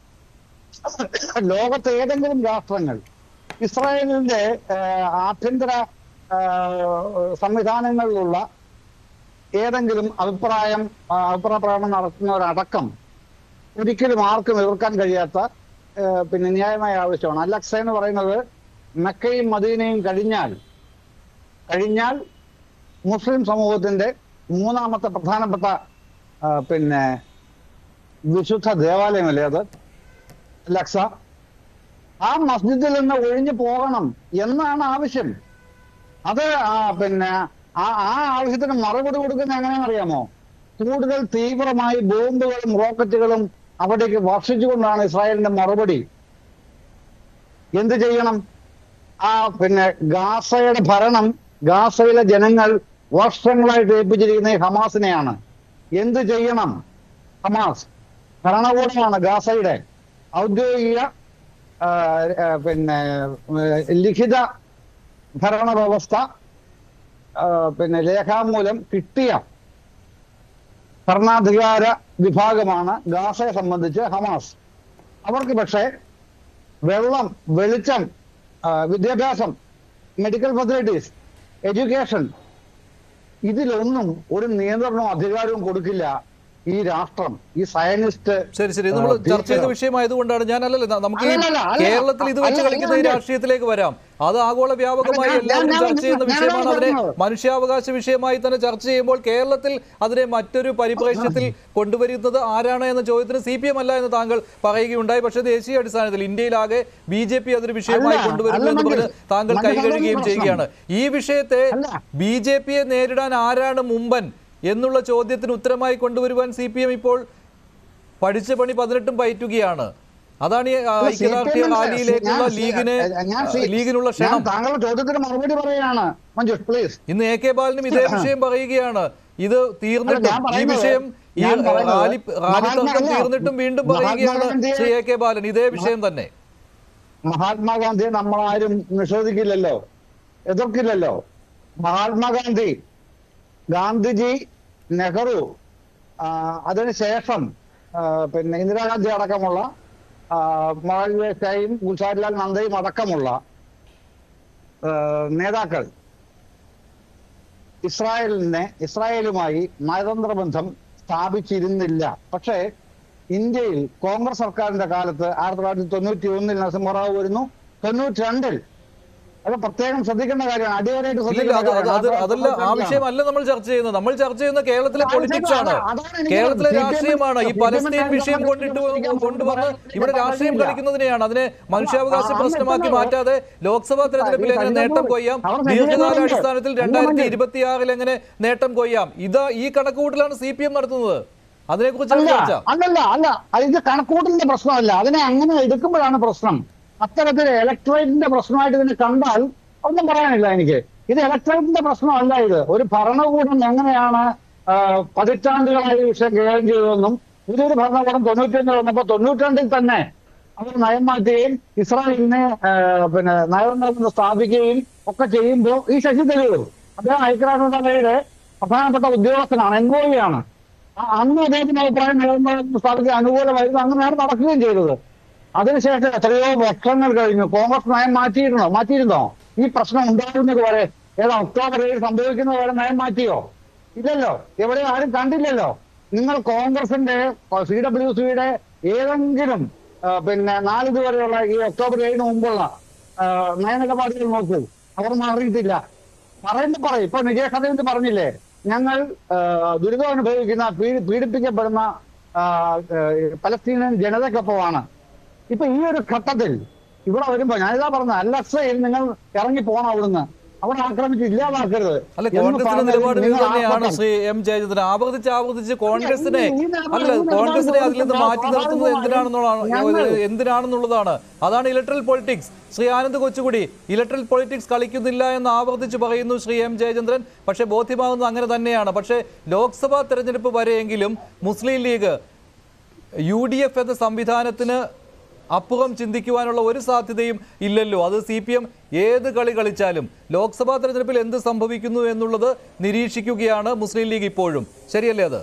ലോകത്തെ ഏതെങ്കിലും രാഷ്ട്രങ്ങൾ ഇസ്രായേലിന്റെ ആഹ്, ആഭ്യന്തര ആഹ്, സംവിധാനങ്ങളിലുള്ള ഏതെങ്കിലും അഭിപ്രായം ആ, അഭിപ്രായ പ്രകടനം നടത്തുന്നവരടക്കം ഒരിക്കലും ആർക്കും എതിർക്കാൻ കഴിയാത്ത ഏഹ്, പിന്നെ ന്യായമായ ആവശ്യമാണ് അലക്സ എന്ന് പറയുന്നത് മക്കയും മദീനയും കഴിഞ്ഞാൽ കഴിഞ്ഞാൽ മുസ്ലിം സമൂഹത്തിന്റെ മൂന്നാമത്തെ പ്രധാനപ്പെട്ട ആ, പിന്നെ വിശുദ്ധ ദേവാലയമല്ലേ അത് ലക്സ ആ മസ്ജിദിൽ നിന്ന് ഒഴിഞ്ഞു പോകണം എന്നാണ് ആവശ്യം അത് ആ, പിന്നെ ആ ആ ആവശ്യത്തിന് മറുപടി കൊടുക്കുന്ന എങ്ങനെയാണെന്ന് അറിയാമോ കൂടുതൽ തീവ്രമായി ബോംബുകളും റോക്കറ്റുകളും അവിടേക്ക് വർഷിച്ചുകൊണ്ടാണ് ഇസ്രായേലിന്റെ മറുപടി എന്ത് ചെയ്യണം ആ പിന്നെ ഗാസയുടെ ഭരണം ഗാസയിലെ ജനങ്ങൾ വർഷങ്ങളായിട്ട് ഏൽപ്പിച്ചിരിക്കുന്ന ഈ ഹമാസിനെയാണ് എന്ത് ചെയ്യണം ഹമാസ് ഭരണകൂടമാണ് ഗാസയുടെ ഔദ്യോഗിക ആ, ആ, പിന്നെ ഏ, ലിഖിത ഭരണ വ്യവസ്ഥ ആ, പിന്നെ രേഖാമൂലം കിട്ടിയ ഭരണാധികാര വിഭാഗമാണ് ഗാസയെ സംബന്ധിച്ച് ഹമാസ് അവർക്ക് പക്ഷേ വെള്ളം വെളിച്ചം ആ, വിദ്യാഭ്യാസം മെഡിക്കൽ ഫെസിലിറ്റീസ് എഡ്യൂക്കേഷൻ ഇതിലൊന്നും ഒരു നിയന്ത്രണവും അധികാരവും കൊടുക്കില്ല ഈ രാഷ്ട്രം ഈ സയനിസ്റ്റ് ശരി ശരി നമ്മൾ ആ, ചർച്ച ചെയ്ത ഭീകരം. വിഷയമായതുകൊണ്ടാണ് ഞാൻ അല്ലല്ലോ ന- നമുക്ക് ഈ അല്ലല്ല, അല്ല, കേരളത്തിൽ ഇത് വെച്ച് അല്ല, കളിക്കുന്ന ഈ അല്ല, രാഷ്ട്രീയത്തിലേക്ക് വരാം അത് ആഗോള വ്യാപകമായി അല്ല, ഞാൻ- എല്ലാവരും ഞാൻ ചർച്ച ചെയ്യുന്ന ഞാൻ വിഷയമാണ് അതിനെ പറഞ്ഞത്. മനുഷ്യാവകാശ വിഷയമായി തന്നെ ചർച്ച ചെയ്യുമ്പോൾ കേരളത്തിൽ അതിനെ മറ്റൊരു പരിപ്രേക്ഷ്യത്തിൽ കൊണ്ടുവരുന്നത് ആരാണ് എന്ന ചോദ്യത്തിന് സി പി എം അല്ല എന്ന് താങ്കൾ പറയുകയുണ്ടായി പക്ഷേ ദേശീയ അടിസ്ഥാനത്തിൽ ഇന്ത്യയിലാകെ ബി ജെ പി അതൊരു വിഷയമായി അല്ല, കൊണ്ടുവരുന്നു അല്ല, എന്ന് പറഞ്ഞ് മഞ്ജു, താങ്കൾ മഞ്ജു, കൈകഴുകുകയും അതൊന്നും ചെയ്യുകയാണ് ഈ വിഷയത്തെ അല്ല. ബി ജെ പിയെ നേരിടാൻ ആരാണ് മുമ്പൻ എന്നുള്ള ചോദ്യത്തിന് ഉത്തരമായി കൊണ്ടുവരുവാൻ സി പി എം ഇപ്പോൾ പഠിച്ച പണി പതിനെട്ടും പയറ്റുകയാണ് അതാണ് ഈ ആ, അല്ല, ഐക്യരാഷ്ട്രീയ CPM ന്റെ- റാലിയിലേക്കുള്ള ഞാൻ- ലീഗിന് ഞാൻ സി- ലീഗിനുള്ള ഞാൻ ക്ഷണം താങ്കളുടെ ചോദ്യത്തിന് മറുപടി പറയുകയാണ് മഞ്ജു പ്ലീസ് ഇന്ന് എ കെ ബാലനും ഇതേ വിഷയം പറയുകയാണ് ഇത് തീർന്നിട്ടും ഞാൻ ഈ പറയുന്നത് വിഷയം ഈ ഞാൻ പറയുന്നത് റാലി റാലി തർക്കം മഹാത്മാ- തീർന്നിട്ടും വീണ്ടും പറയുകയാണ് മഹാത്മാഗാന്ധിയെ- ശ്രീ എ കെ ബാലൻ ഇതേ വിഷയം തന്നെ മഹാത്മാഗാന്ധിയെ നമ്മളാരും നിഷേധിക്കില്ലല്ലോ എതിർക്കില്ലല്ലോ മഹാത്മാഗാന്ധി ഗാന്ധിജി നെഹ്റു ആ, അതിനുശേഷം ആ, പിന്നെ ഇന്ദിരാഗാന്ധി അടക്കമുള്ള ആ, മോഹൻലാൽ ഷായും ഗുൽസാരിലാൽ നന്ദയും അടക്കമുള്ള ആ, നേതാക്കൾ ഇസ്രായേലിനെ ഇസ്രായേലുമായി നയതന്ത്ര ബന്ധം സ്ഥാപിച്ചിരുന്നില്ല പക്ഷേ ഇന്ത്യയിൽ കോൺഗ്രസ് സർക്കാരിന്റെ കാലത്ത് ആയിരത്തി തൊള്ളായിരത്തി തൊണ്ണൂറ്റി ഒന്നിൽ നരസിംഹറാവു വരുന്നു തൊണ്ണൂറ്റി രണ്ടിൽ അത് പ്രത്യേകം ശ്രദ്ധിക്കേണ്ട കാര്യമാണ് അടിവരായിട്ട് ഇല്ലില്ല അത് അത് അത് കാര്യമാണ്. അതല്ല ആ വിഷയമല്ല നമ്മൾ ചർച്ച ചെയ്യുന്നത് നമ്മൾ ചർച്ച ചെയ്യുന്ന കേരളത്തിലെ ആ പൊളിറ്റിക്സ് ആണ് വിഷയം അതാണ് എനിക്ക് കേരളത്തിലെ CPM രാഷ്ട്രീയമാണ് ഈ CPM പലസ്തീൻ വിഷയം നമ്മൾ കൊണ്ടിട്ട് ചോദിക്കാൻ കൊണ്ടുവന്ന് പോകുന്നത് ഇവിടെ പറയാൻ രാഷ്ട്രീയം കഴിയില്ല. കളിക്കുന്നതിനെയാണ് അതിനെ മനുഷ്യാവകാശ ആ, ആ, പ്രശ്നമാക്കി ആ, മാറ്റാതെ ലോക്സഭാ തെരഞ്ഞെടുപ്പിൽ എങ്ങനെ നേട്ടം കൊയ്യാം അവർ ദീർഘകാല തെരഞ്ഞെടുപ്പ് അടിസ്ഥാനത്തിൽ ഉണ്ട്. രണ്ടായിരത്തി ഉണ്ട്. ഇരുപത്തിയാറിൽ എങ്ങനെ നേട്ടം കൊയ്യാം ഇത് ഈ കണക്കുകൂട്ടലാണ് സി പി എം നടത്തുന്നത് അതിനെക്കുറിച്ചാണ് അല്ല ചർച്ച അല്ലല്ല അല്ല അത് ഇത് കണക്കൂട്ടലിന്റെ പ്രശ്നമല്ല അതിനെ അങ്ങനെ എടുക്കുമ്പോഴാണ് പ്രശ്നം അത്തരത്തിൽ ഇലക്ട്രേറ്റിന്റെ പ്രശ്നമായിട്ട് ഇതിനെ കണ്ടാൽ ഒന്നും പറയാനില്ല എനിക്ക് ഇത് ഇലക്ട്രേറ്റിന്റെ പ്രശ്നമല്ല ഇത് ഒരു ഭരണകൂടം എങ്ങനെയാണ് ആ, പതിറ്റാണ്ടുകളായി ഈ വിഷയം കൈകാര്യം ചെയ്തതെന്നും പുതിയൊരു ഭരണകൂടം തൊണ്ണൂറ്റിരണ്ടിൽ വന്നപ്പോൾ തൊണ്ണൂറ്റിരണ്ടിൽ തന്നെ അവർ നയം മാറ്റുകയും ഇസ്രായേലിനെ ആ, പിന്നെ നയതന്ത്രം സ്ഥാപിക്കുകയും ഒക്കെ ചെയ്യുമ്പോൾ ഈ ശശി തരൂർ അദ്ദേഹം ഐക്യരാഷ്ട്രസഭയുടെ പ്രധാനപ്പെട്ട ഉദ്യോഗസ്ഥനാണ് എൻകോയിയാണ് ആ- അന്ന് അദ്ദേഹത്തിന്റെ അഭിപ്രായം നിലനിർത്തുന്ന സ്ഥാപിക്കാൻ അനുകൂലമായിരുന്നു അങ്ങനെയാണ് നടക്കുകയും ചെയ്തത് അതിനുശേഷം എത്രയോ വർഷങ്ങൾ കഴിഞ്ഞു കോൺഗ്രസ് നയം മാറ്റിയിരുന്നോ മാറ്റിയിരുന്നോ ഈ പ്രശ്നം ഉണ്ടാകുന്നത് വരെ ഏതാ ഒക്ടോബർ ഏഴ് സംഭവിക്കുന്നത് വരെ നയം മാറ്റിയോ ഇല്ലല്ലോ എവിടെ ആരും കണ്ടില്ലല്ലോ നിങ്ങൾ കോൺഗ്രസിന്റെ സി ഡബ്ല്യു സിയുടെ ഏതെങ്കിലും ആ, പിന്നെ നാലിത് വരെയുള്ള ഈ ഒക്ടോബർ ഏഴിന് മുമ്പുള്ള ആ, നയനിലപാടുകൾ നോക്കൂ അവർ മാറിയിട്ടില്ല പറയുമ്പോ പറയും ഇപ്പൊ നികേഷ് അദ്ദേഹം പറഞ്ഞില്ലേ ഞങ്ങൾ ആ, ദുരിതം അനുഭവിക്കുന്ന പീഡി- പീഡിപ്പിക്കപ്പെടുന്ന ആ, ആ, പലസ്തീനിയൻ ജനതയ്ക്കൊപ്പമാണ് ഇപ്പൊ ഈ ഒരു ഘട്ടത്തിൽ ഇവിടെ വരുമ്പോ ഞാനിതാ പറഞ്ഞ അല്ലക്സയിൽ നിങ്ങൾ ഇറങ്ങി പോണം അവിടുന്ന് അവിടെ ആക്രമിച്ച് ഇല്ലാതാക്കരുത് അല്ല എന്ന് കോൺഗ്രസിന്റെ പറഞ്ഞാൽ നിലപാട് ഇത് നിങ്ങൾ തന്നെയാണ് ആക്രമണം. ശ്രീ എം ജയചന്ദ്രൻ ആവർത്തിച്ച് ആവർത്തിച്ച് കോൺഗ്രസിനെ ഈ നിലപാട് അല്ല ഈ നിലപാട് കോൺഗ്രസിനെ അതിൽ നിന്ന് മാറ്റി നിർത്തുന്നത് സ്വാഭാവികമായും എന്തിനാണെന്നുള്ളതാണ് ഞങ്ങൾ- എന്തിനാണെന്നുള്ളതാണ് അതാണ് electoral politics Shri Anand Kochukudi electoral politics കളിക്കുന്നില്ല എന്ന് ആവർത്തിച്ച് പറയുന്നു ശ്രീ എം ജയചന്ദ്രൻ പക്ഷേ ബോധ്യമാകുന്നത് അങ്ങനെ തന്നെയാണ് പക്ഷേ ലോക്സഭാ തെരഞ്ഞെടുപ്പ് വരെയെങ്കിലും Muslim League U D F എന്ന സംവിധാനത്തിന് അപ്പുറം ചിന്തിക്കുവാനുള്ള ഒരു സാധ്യതയും ഇല്ലല്ലോ അത് സി പി എം ഏത് കളി കളിച്ചാലും ലോക്സഭാ തെരഞ്ഞെടുപ്പിൽ എന്ത് സംഭവിക്കുന്നു എന്നുള്ളത് നിരീക്ഷിക്കുകയാണ് മുസ്ലിം ലീഗ് ഇപ്പോഴും ശരിയല്ലേ അത്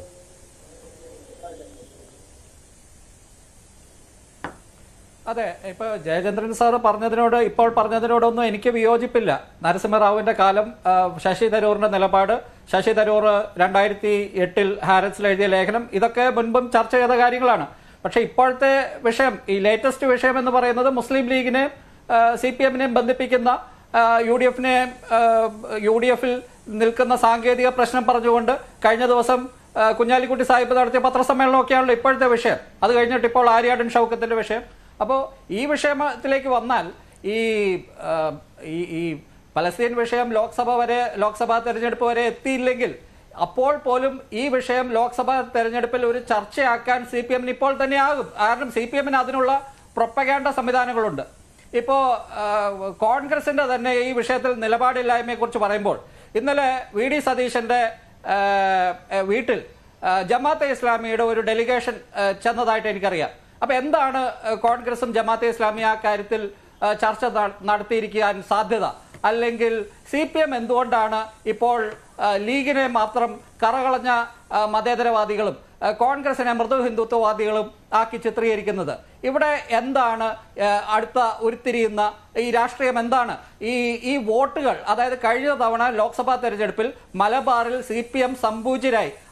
അതെ ഇപ്പൊ ജയചന്ദ്രൻ സാർ പറഞ്ഞതിനോട് ഇപ്പോൾ പറഞ്ഞതിനോടൊന്നും എനിക്ക് വിയോജിപ്പില്ല നരസിംഹറാവുവിന്റെ കാലം ആ, ശശി തരൂറിന്റെ നിലപാട് ശശി തരൂർ രണ്ടായിരത്തി എട്ടിൽ ഹാരൻസിൽ എഴുതിയ ലേഖനം ഇതൊക്കെ മുൻപും ചർച്ച ചെയ്ത കാര്യങ്ങളാണ് പക്ഷെ ഇപ്പോഴത്തെ വിഷയം ഈ ലേറ്റസ്റ്റ് വിഷയം എന്ന് പറയുന്നത് മുസ്ലിം ലീഗിനെ സി പി എമ്മിനെയും ബന്ധിപ്പിക്കുന്ന യു ഡി എഫിനെ യു ഡി എഫിൽ നിൽക്കുന്ന സാങ്കേതിക പ്രശ്നം പറഞ്ഞുകൊണ്ട് കഴിഞ്ഞ ദിവസം ആ, കുഞ്ഞാലിക്കുട്ടി സാഹിബ് നടത്തിയ പത്രസമ്മേളനമൊക്കെയാണല്ലോ ഇപ്പോഴത്തെ വിഷയം അത് കഴിഞ്ഞിട്ട് ഇപ്പോൾ ആര്യാടൻ ഷൗക്കത്തിന്റെ വിഷയം അപ്പോൾ ഈ വിഷയത്തിലേക്ക് വന്നാൽ ഈ ആ, ഈ ഈ പലസ്തീൻ വിഷയം ലോക്സഭ വരെ ലോക്സഭാ തെരഞ്ഞെടുപ്പ് വരെ എത്തിയില്ലെങ്കിൽ അപ്പോൾ പോലും ഈ വിഷയം ലോക്സഭാ തെരഞ്ഞെടുപ്പിൽ ഒരു ചർച്ചയാക്കാൻ സി പി എമ്മിന് ഇപ്പോൾ തന്നെ ആകും കാരണം സി പി എമ്മിന് അതിനുള്ള പ്രൊപ്പഗാൻഡ സംവിധാനങ്ങളുണ്ട് ഇപ്പോ ആ, കോൺഗ്രസിന്റെ തന്നെ ഈ വിഷയത്തിൽ നിലപാടില്ലായ്മയെ കുറിച്ച് പറയുമ്പോൾ ഇന്നലെ വി ഡി സതീശന്റെ ആ, ആ, വീട്ടിൽ ആ, ജമാഅത്തെ ഇസ്ലാമിയുടെ ഒരു ഡെലിഗേഷൻ ആ, ചെന്നതായിട്ട് എനിക്കറിയാം അപ്പൊ എന്താണ് ആ, കോൺഗ്രസും ജമാഅത്തെ ഇസ്ലാമി ആ കാര്യത്തിൽ ആ, ചർച്ച ന- നടത്തിയിരിക്കാൻ സാധ്യത അല്ലെങ്കിൽ സി പി എം എന്തുകൊണ്ടാണ് ഇപ്പോൾ ആ, ലീഗിനെ മാത്രം കറകളഞ്ഞ ആ, മതേതരവാദികളും ആ, കോൺഗ്രസിനെ മൃദു ഹിന്ദുത്വവാദികളും ആക്കി ചിത്രീകരിക്കുന്നത് ഇവിടെ എന്താണ് ആ, അടുത്ത ഉരുത്തിരിയുന്ന ഈ രാഷ്ട്രീയം എന്താണ് ഈ ഈ വോട്ടുകൾ അതായത് കഴിഞ്ഞ തവണ ലോക്സഭാ തെരഞ്ഞെടുപ്പിൽ മലബാറിൽ സി പി എം സംപൂജ്യരായി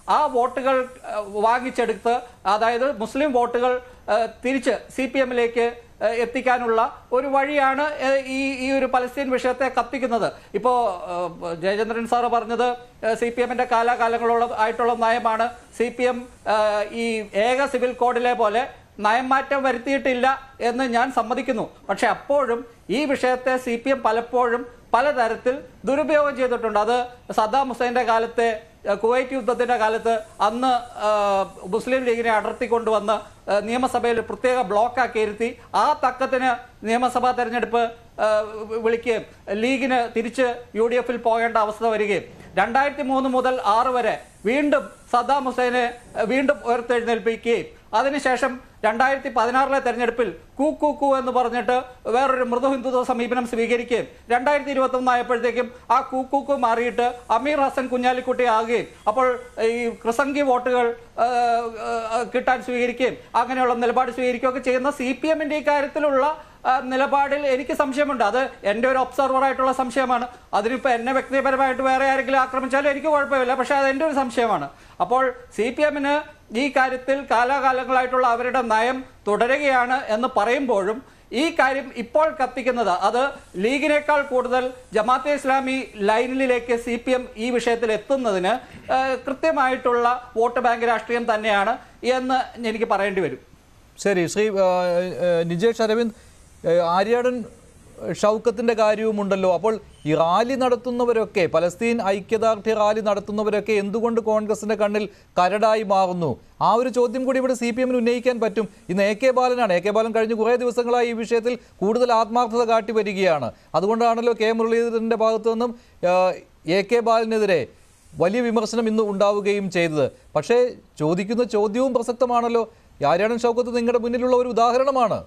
ആ വോട്ടുകൾ ഏഹ്, വാങ്ങിച്ചെടുത്ത് അതായത് മുസ്ലിം വോട്ടുകൾ ഏഹ്, തിരിച്ച് സി പി എമ്മിലേക്ക് എത്തിക്കാനുള്ള ഒരു വഴിയാണ് ഏഹ്, ഈ ഈ ഒരു പലസ്തീൻ വിഷയത്തെ കത്തിക്കുന്നത് ഇപ്പോ ഏഹ്, ജയചന്ദ്രൻ സാറ് പറഞ്ഞത് സി പി എമ്മിന്റെ കാലാകാലങ്ങളോളം ആയിട്ടുള്ള നയമാണ് സി പി എം ഈ ഏക സിവിൽ കോഡിലെ പോലെ നയംമാറ്റം വരുത്തിയിട്ടില്ല എന്ന് ഞാൻ സമ്മതിക്കുന്നു പക്ഷെ അപ്പോഴും ഈ വിഷയത്തെ സി പി എം പലപ്പോഴും പലതരത്തിൽ ദുരുപയോഗം ചെയ്തിട്ടുണ്ട് അത് സദ്ദാം ഹുസൈന്റെ കാലത്തെ ഏഹ്, കുവൈറ്റ് യുദ്ധത്തിന്റെ കാലത്ത് അന്ന് ഏഹ്, മുസ്ലിം ലീഗിനെ അടർത്തിക്കൊണ്ടുവന്ന് ഏഹ്, നിയമസഭയിൽ പ്രത്യേക ബ്ലോക്കാക്കി ഇരുത്തി ആ തക്കത്തിന് നിയമസഭാ തെരഞ്ഞെടുപ്പ് ഏഹ്, വിളിക്കുകയും ലീഗിന് തിരിച്ച് യു ഡി എഫിൽ പോകേണ്ട അവസ്ഥ വരികയും രണ്ടായിരത്തി മൂന്ന് മുതൽ ആറ് വരെ വീണ്ടും സദ്ദാം ഹുസൈനെ ഏഹ്, വീണ്ടും ഉയർത്തെഴുന്നേൽപ്പിക്കുകയും അതിനുശേഷം രണ്ടായിരത്തി പതിനാറിലെ തെരഞ്ഞെടുപ്പിൽ കൂ കൂ കൂ എന്ന് പറഞ്ഞിട്ട് വേറൊരു മൃദു ഹിന്ദുത്വ സമീപനം സ്വീകരിക്കുകയും രണ്ടായിരത്തി ഇരുപത്തി ഒന്നായപ്പോഴത്തേക്കും ആ കൂ കൂ കൂ മാറിയിട്ട് അമീർ ഹസൻ കുഞ്ഞാലിക്കുട്ടി ആകുകയും അപ്പോൾ ഈ കൃസംഗി വോട്ടുകൾ ആ, ആ, കിട്ടാൻ സ്വീകരിക്കുകയും അങ്ങനെയുള്ള നിലപാട് സ്വീകരിക്കുകയൊക്കെ ചെയ്യുന്ന സി പി എമ്മിന്റെ ഈ കാര്യത്തിലുള്ള ആ, നിലപാടിൽ എനിക്ക് സംശയമുണ്ട് അത് എൻ്റെ ഒരു ഒബ്സർവർ ആയിട്ടുള്ള സംശയമാണ് അതിനിപ്പോൾ എന്നെ വ്യക്തിപരമായിട്ട് വേറെ ആരെങ്കിലും ആക്രമിച്ചാലും എനിക്ക് കുഴപ്പമില്ല പക്ഷേ അത് എൻ്റെ ഒരു സംശയമാണ് അപ്പോൾ സി പി എമ്മിന് ഈ കാര്യത്തിൽ കാലാകാലങ്ങളായിട്ടുള്ള അവരുടെ നയം തുടരുകയാണ് എന്ന് പറയുമ്പോഴും ഈ കാര്യം ഇപ്പോൾ കത്തിക്കുന്നത് അത് ലീഗിനേക്കാൾ കൂടുതൽ ജമാഅത്തെ ഇസ്ലാമി ലൈനിലേക്ക് സി പി എം ഈ വിഷയത്തിൽ എത്തുന്നതിന് ആ, കൃത്യമായിട്ടുള്ള വോട്ട് ബാങ്ക് രാഷ്ട്രീയം തന്നെയാണ് എന്ന് എനിക്ക് പറയേണ്ടി വരും ശരി ശ്രീ ആ, ആ, നിജേഷ് അരവിന്ദ് ആ, ആര്യാടൻ ഷൗക്കത്തിന്റെ കാര്യവുമുണ്ടല്ലോ അപ്പോൾ ഈ റാലി നടത്തുന്നവരൊക്കെ പലസ്തീൻ ഐക്യദാർഢ്യ റാലി നടത്തുന്നവരൊക്കെ എന്തുകൊണ്ട് കോൺഗ്രസിന്റെ കണ്ണിൽ കരടായി മാറുന്നു ആ ഒരു ചോദ്യം കൂടി ഇവിടെ സി പി എമ്മിന് ഉന്നയിക്കാൻ പറ്റും ഇന്ന് എ കെ ബാലനാണ് എ കെ ബാലൻ കഴിഞ്ഞ കുറേ ദിവസങ്ങളായി ഈ വിഷയത്തിൽ കൂടുതൽ ആത്മാർത്ഥത കാട്ടി വരികയാണ് അതുകൊണ്ടാണല്ലോ കെ മുരളീധരന്റെ ഭാഗത്തു നിന്നും ആ, എ കെ ബാലനെതിരെ വലിയ വിമർശനം ഇന്ന് ഉണ്ടാവുകയും ചെയ്തത് പക്ഷേ ചോദിക്കുന്ന ചോദ്യവും പ്രസക്തമാണല്ലോ ആര്യാടൻ ഷൗക്കത്ത് നിങ്ങളുടെ മുന്നിലുള്ള ഒരു ഉദാഹരണമാണ്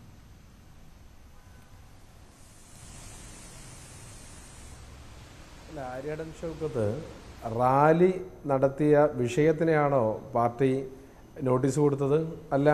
അല്ല, ആര്യാടൻ ഷൗക്കത്ത് റാലി നടത്തിയ വിഷയത്തിനെയാണോ പാർട്ടി നോട്ടീസ് കൊടുത്തത് അല്ല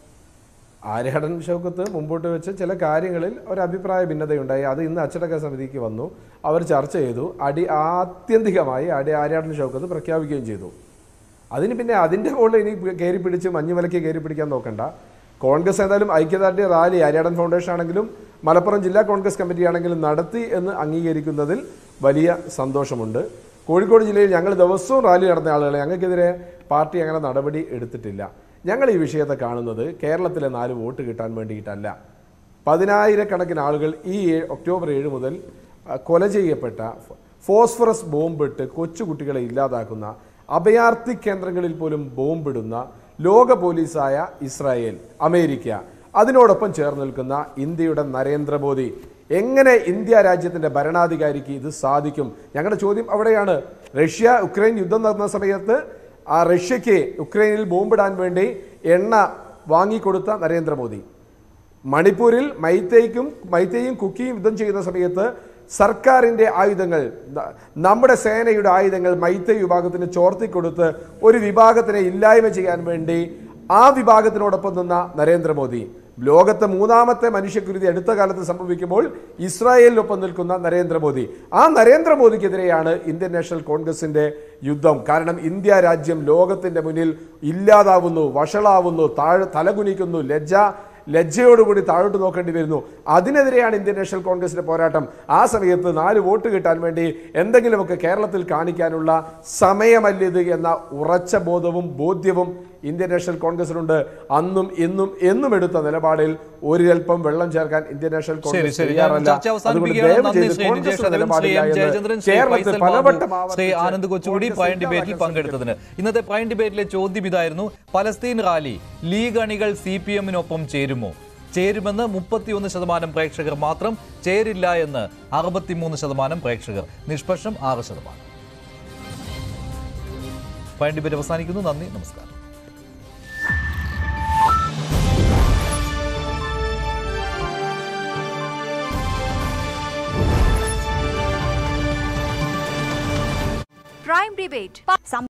ആര്യാടൻ ഷൗക്കത്ത് മുമ്പോട്ട് വെച്ച ചില കാര്യങ്ങളിൽ ഒരു അഭിപ്രായ ഭിന്നതയുണ്ടായി അത് ഇന്ന് അച്ചടക്ക സമിതിക്ക് വന്നു അവർ ചർച്ച ചെയ്തു അടി ആത്യന്തികമായി അടി ആര്യാടൻ ഷൗക്കത്ത് പ്രഖ്യാപിക്കുകയും ചെയ്തു അതിന് പിന്നെ അതിൻ്റെ മുകളിൽ ഇനി കയറി പിടിച്ച് മഞ്ഞുമലയ്ക്ക് കയറി പിടിക്കാൻ നോക്കണ്ട കോൺഗ്രസ് ഏതായാലും ഐക്യദാർഢ്യ റാലി ആര്യാടൻ ഫൗണ്ടേഷൻ ആണെങ്കിലും മലപ്പുറം ജില്ലാ കോൺഗ്രസ് കമ്മിറ്റി ആണെങ്കിലും നടത്തി എന്ന് അംഗീകരിക്കുന്നതിൽ വലിയ സന്തോഷമുണ്ട് കോഴിക്കോട് ജില്ലയിൽ ഞങ്ങൾ ദിവസവും റാലി നടന്ന ആളുകളെ ഞങ്ങൾക്കെതിരെ പാർട്ടി അങ്ങനെ നടപടി എടുത്തിട്ടില്ല ഞങ്ങൾ ഈ വിഷയത്തെ കാണുന്നത് കേരളത്തിലെ നാല് വോട്ട് കിട്ടാൻ വേണ്ടിയിട്ടല്ല പതിനായിരക്കണക്കിന് ആളുകൾ ഈ ഏ- ഒക്ടോബർ ഏഴ് മുതൽ ആ, കൊല ചെയ്യപ്പെട്ട ഫ- ഫോസ്ഫറസ് ബോംബിട്ട് കൊച്ചുകുട്ടികളെ ഇല്ലാതാക്കുന്ന അഭയാർത്ഥി കേന്ദ്രങ്ങളിൽ പോലും ബോംബിടുന്ന ലോക പോലീസായ ഇസ്രായേൽ അമേരിക്ക അതിനോടൊപ്പം ചേർന്ന് നിൽക്കുന്ന ഇന്ത്യയുടെ നരേന്ദ്രമോദി എങ്ങനെ ഇന്ത്യ രാജ്യത്തിന്റെ ഭരണാധികാരിക്ക് ഇത് സാധിക്കും ഞങ്ങളുടെ ചോദ്യം അവിടെയാണ് റഷ്യ ഉക്രൈൻ യുദ്ധം നടന്ന സമയത്ത് ആ റഷ്യക്ക് ഉക്രൈനിൽ ബോംബിടാൻ വേണ്ടി എണ്ണ വാങ്ങിക്കൊടുത്ത നരേന്ദ്രമോദി മണിപ്പൂരിൽ മൈത്തേയ്ക്കും മൈത്തേയും കുക്കിയും യുദ്ധം ചെയ്യുന്ന സമയത്ത് സർക്കാരിന്റെ ആയുധങ്ങൾ ന- നമ്മുടെ സേനയുടെ ആയുധങ്ങൾ മൈത്തൈ വിഭാഗത്തിന് ചോർത്തിക്കൊടുത്ത് ഒരു വിഭാഗത്തിനെ ഇല്ലായ്മ ചെയ്യാൻ വേണ്ടി ആ വിഭാഗത്തിനോടൊപ്പം നിന്ന നരേന്ദ്രമോദി ലോകത്തെ മൂന്നാമത്തെ മനുഷ്യക്കുരുതി അടുത്ത കാലത്ത് സംഭവിക്കുമ്പോൾ ഇസ്രായേലിനൊപ്പം നിൽക്കുന്ന നരേന്ദ്രമോദി ആ നരേന്ദ്രമോദിക്കെതിരെയാണ് ഇന്ത്യൻ നാഷണൽ കോൺഗ്രസിന്റെ യുദ്ധം കാരണം ഇന്ത്യ രാജ്യം ലോകത്തിന്റെ മുന്നിൽ ഇല്ലാതാവുന്നു വഷളാവുന്നു താഴ് തലകുനിക്കുന്നു ലജ്ജ ലജ്ജയോടുകൂടി താഴോട്ട് നോക്കേണ്ടി വരുന്നു അതിനെതിരെയാണ് ഇന്ത്യൻ നാഷണൽ കോൺഗ്രസിന്റെ പോരാട്ടം ആ സമയത്ത് നാല് വോട്ട് കിട്ടാൻ വേണ്ടി എന്തെങ്കിലുമൊക്കെ കേരളത്തിൽ കാണിക്കാനുള്ള സമയമല്ലിത് എന്ന ഉറച്ച ബോധവും ബോധ്യവും ഇന്ത്യൻ നാഷണൽ കോൺഗ്രസിനുണ്ട് അന്നും ഇന്നും എന്നും എടുത്ത നിലപാടിൽ ഒരൽപ്പം വെള്ളം ചേർക്കാൻ ഇന്ത്യൻ നാഷണൽ ശരി കോൺഗ്രസ് ശരി ഞാൻ തയ്യാറല്ല ചർച്ച അതുകൊണ്ട് അവസാനിപ്പിക്കുകയാണ് ദയവ് നന്ദി ചെയ്ത് ശ്രീ നിജേഷ് കോൺഗ്രസിന്റെ അരവിന്ദ് ശ്രീ നിലപാടില്ല എം എന്ന് ജയചന്ദ്രൻ ശ്രീ കേരളത്തിൽ ഫൈസൽ പലവട്ടം ബാബു ശ്രീ ആവർത്തിച്ച് ആനന്ദ് കൊച്ചുകൂടി കോൺഗ്രസ് പ്രൈം ഡിബേറ്റിൽ ഇല്ലാതാക്കാൻ പങ്കെടുത്തതിന് ഇന്നത്തെ പ്രൈം ഡിബേറ്റിലെ ചോദ്യം ഇതായിരുന്നു പലസ്തീൻ റാലി ലീഗ് അണികൾ സി പി എമ്മിനൊപ്പം ചേരുമോ ചേരുമെന്ന് മുപ്പത്തിയൊന്ന് ശതമാനം പ്രേക്ഷകർ മാത്രം ചേരില്ല എന്ന് അറുപത്തിമൂന്ന് ശതമാനം പ്രേക്ഷകർ നിഷ്പക്ഷം ആറ് ശതമാനം പ്രൈം ഡിബേറ്റ് അവസാനിക്കുന്നു നന്ദി നമസ്കാരം Prime Debate.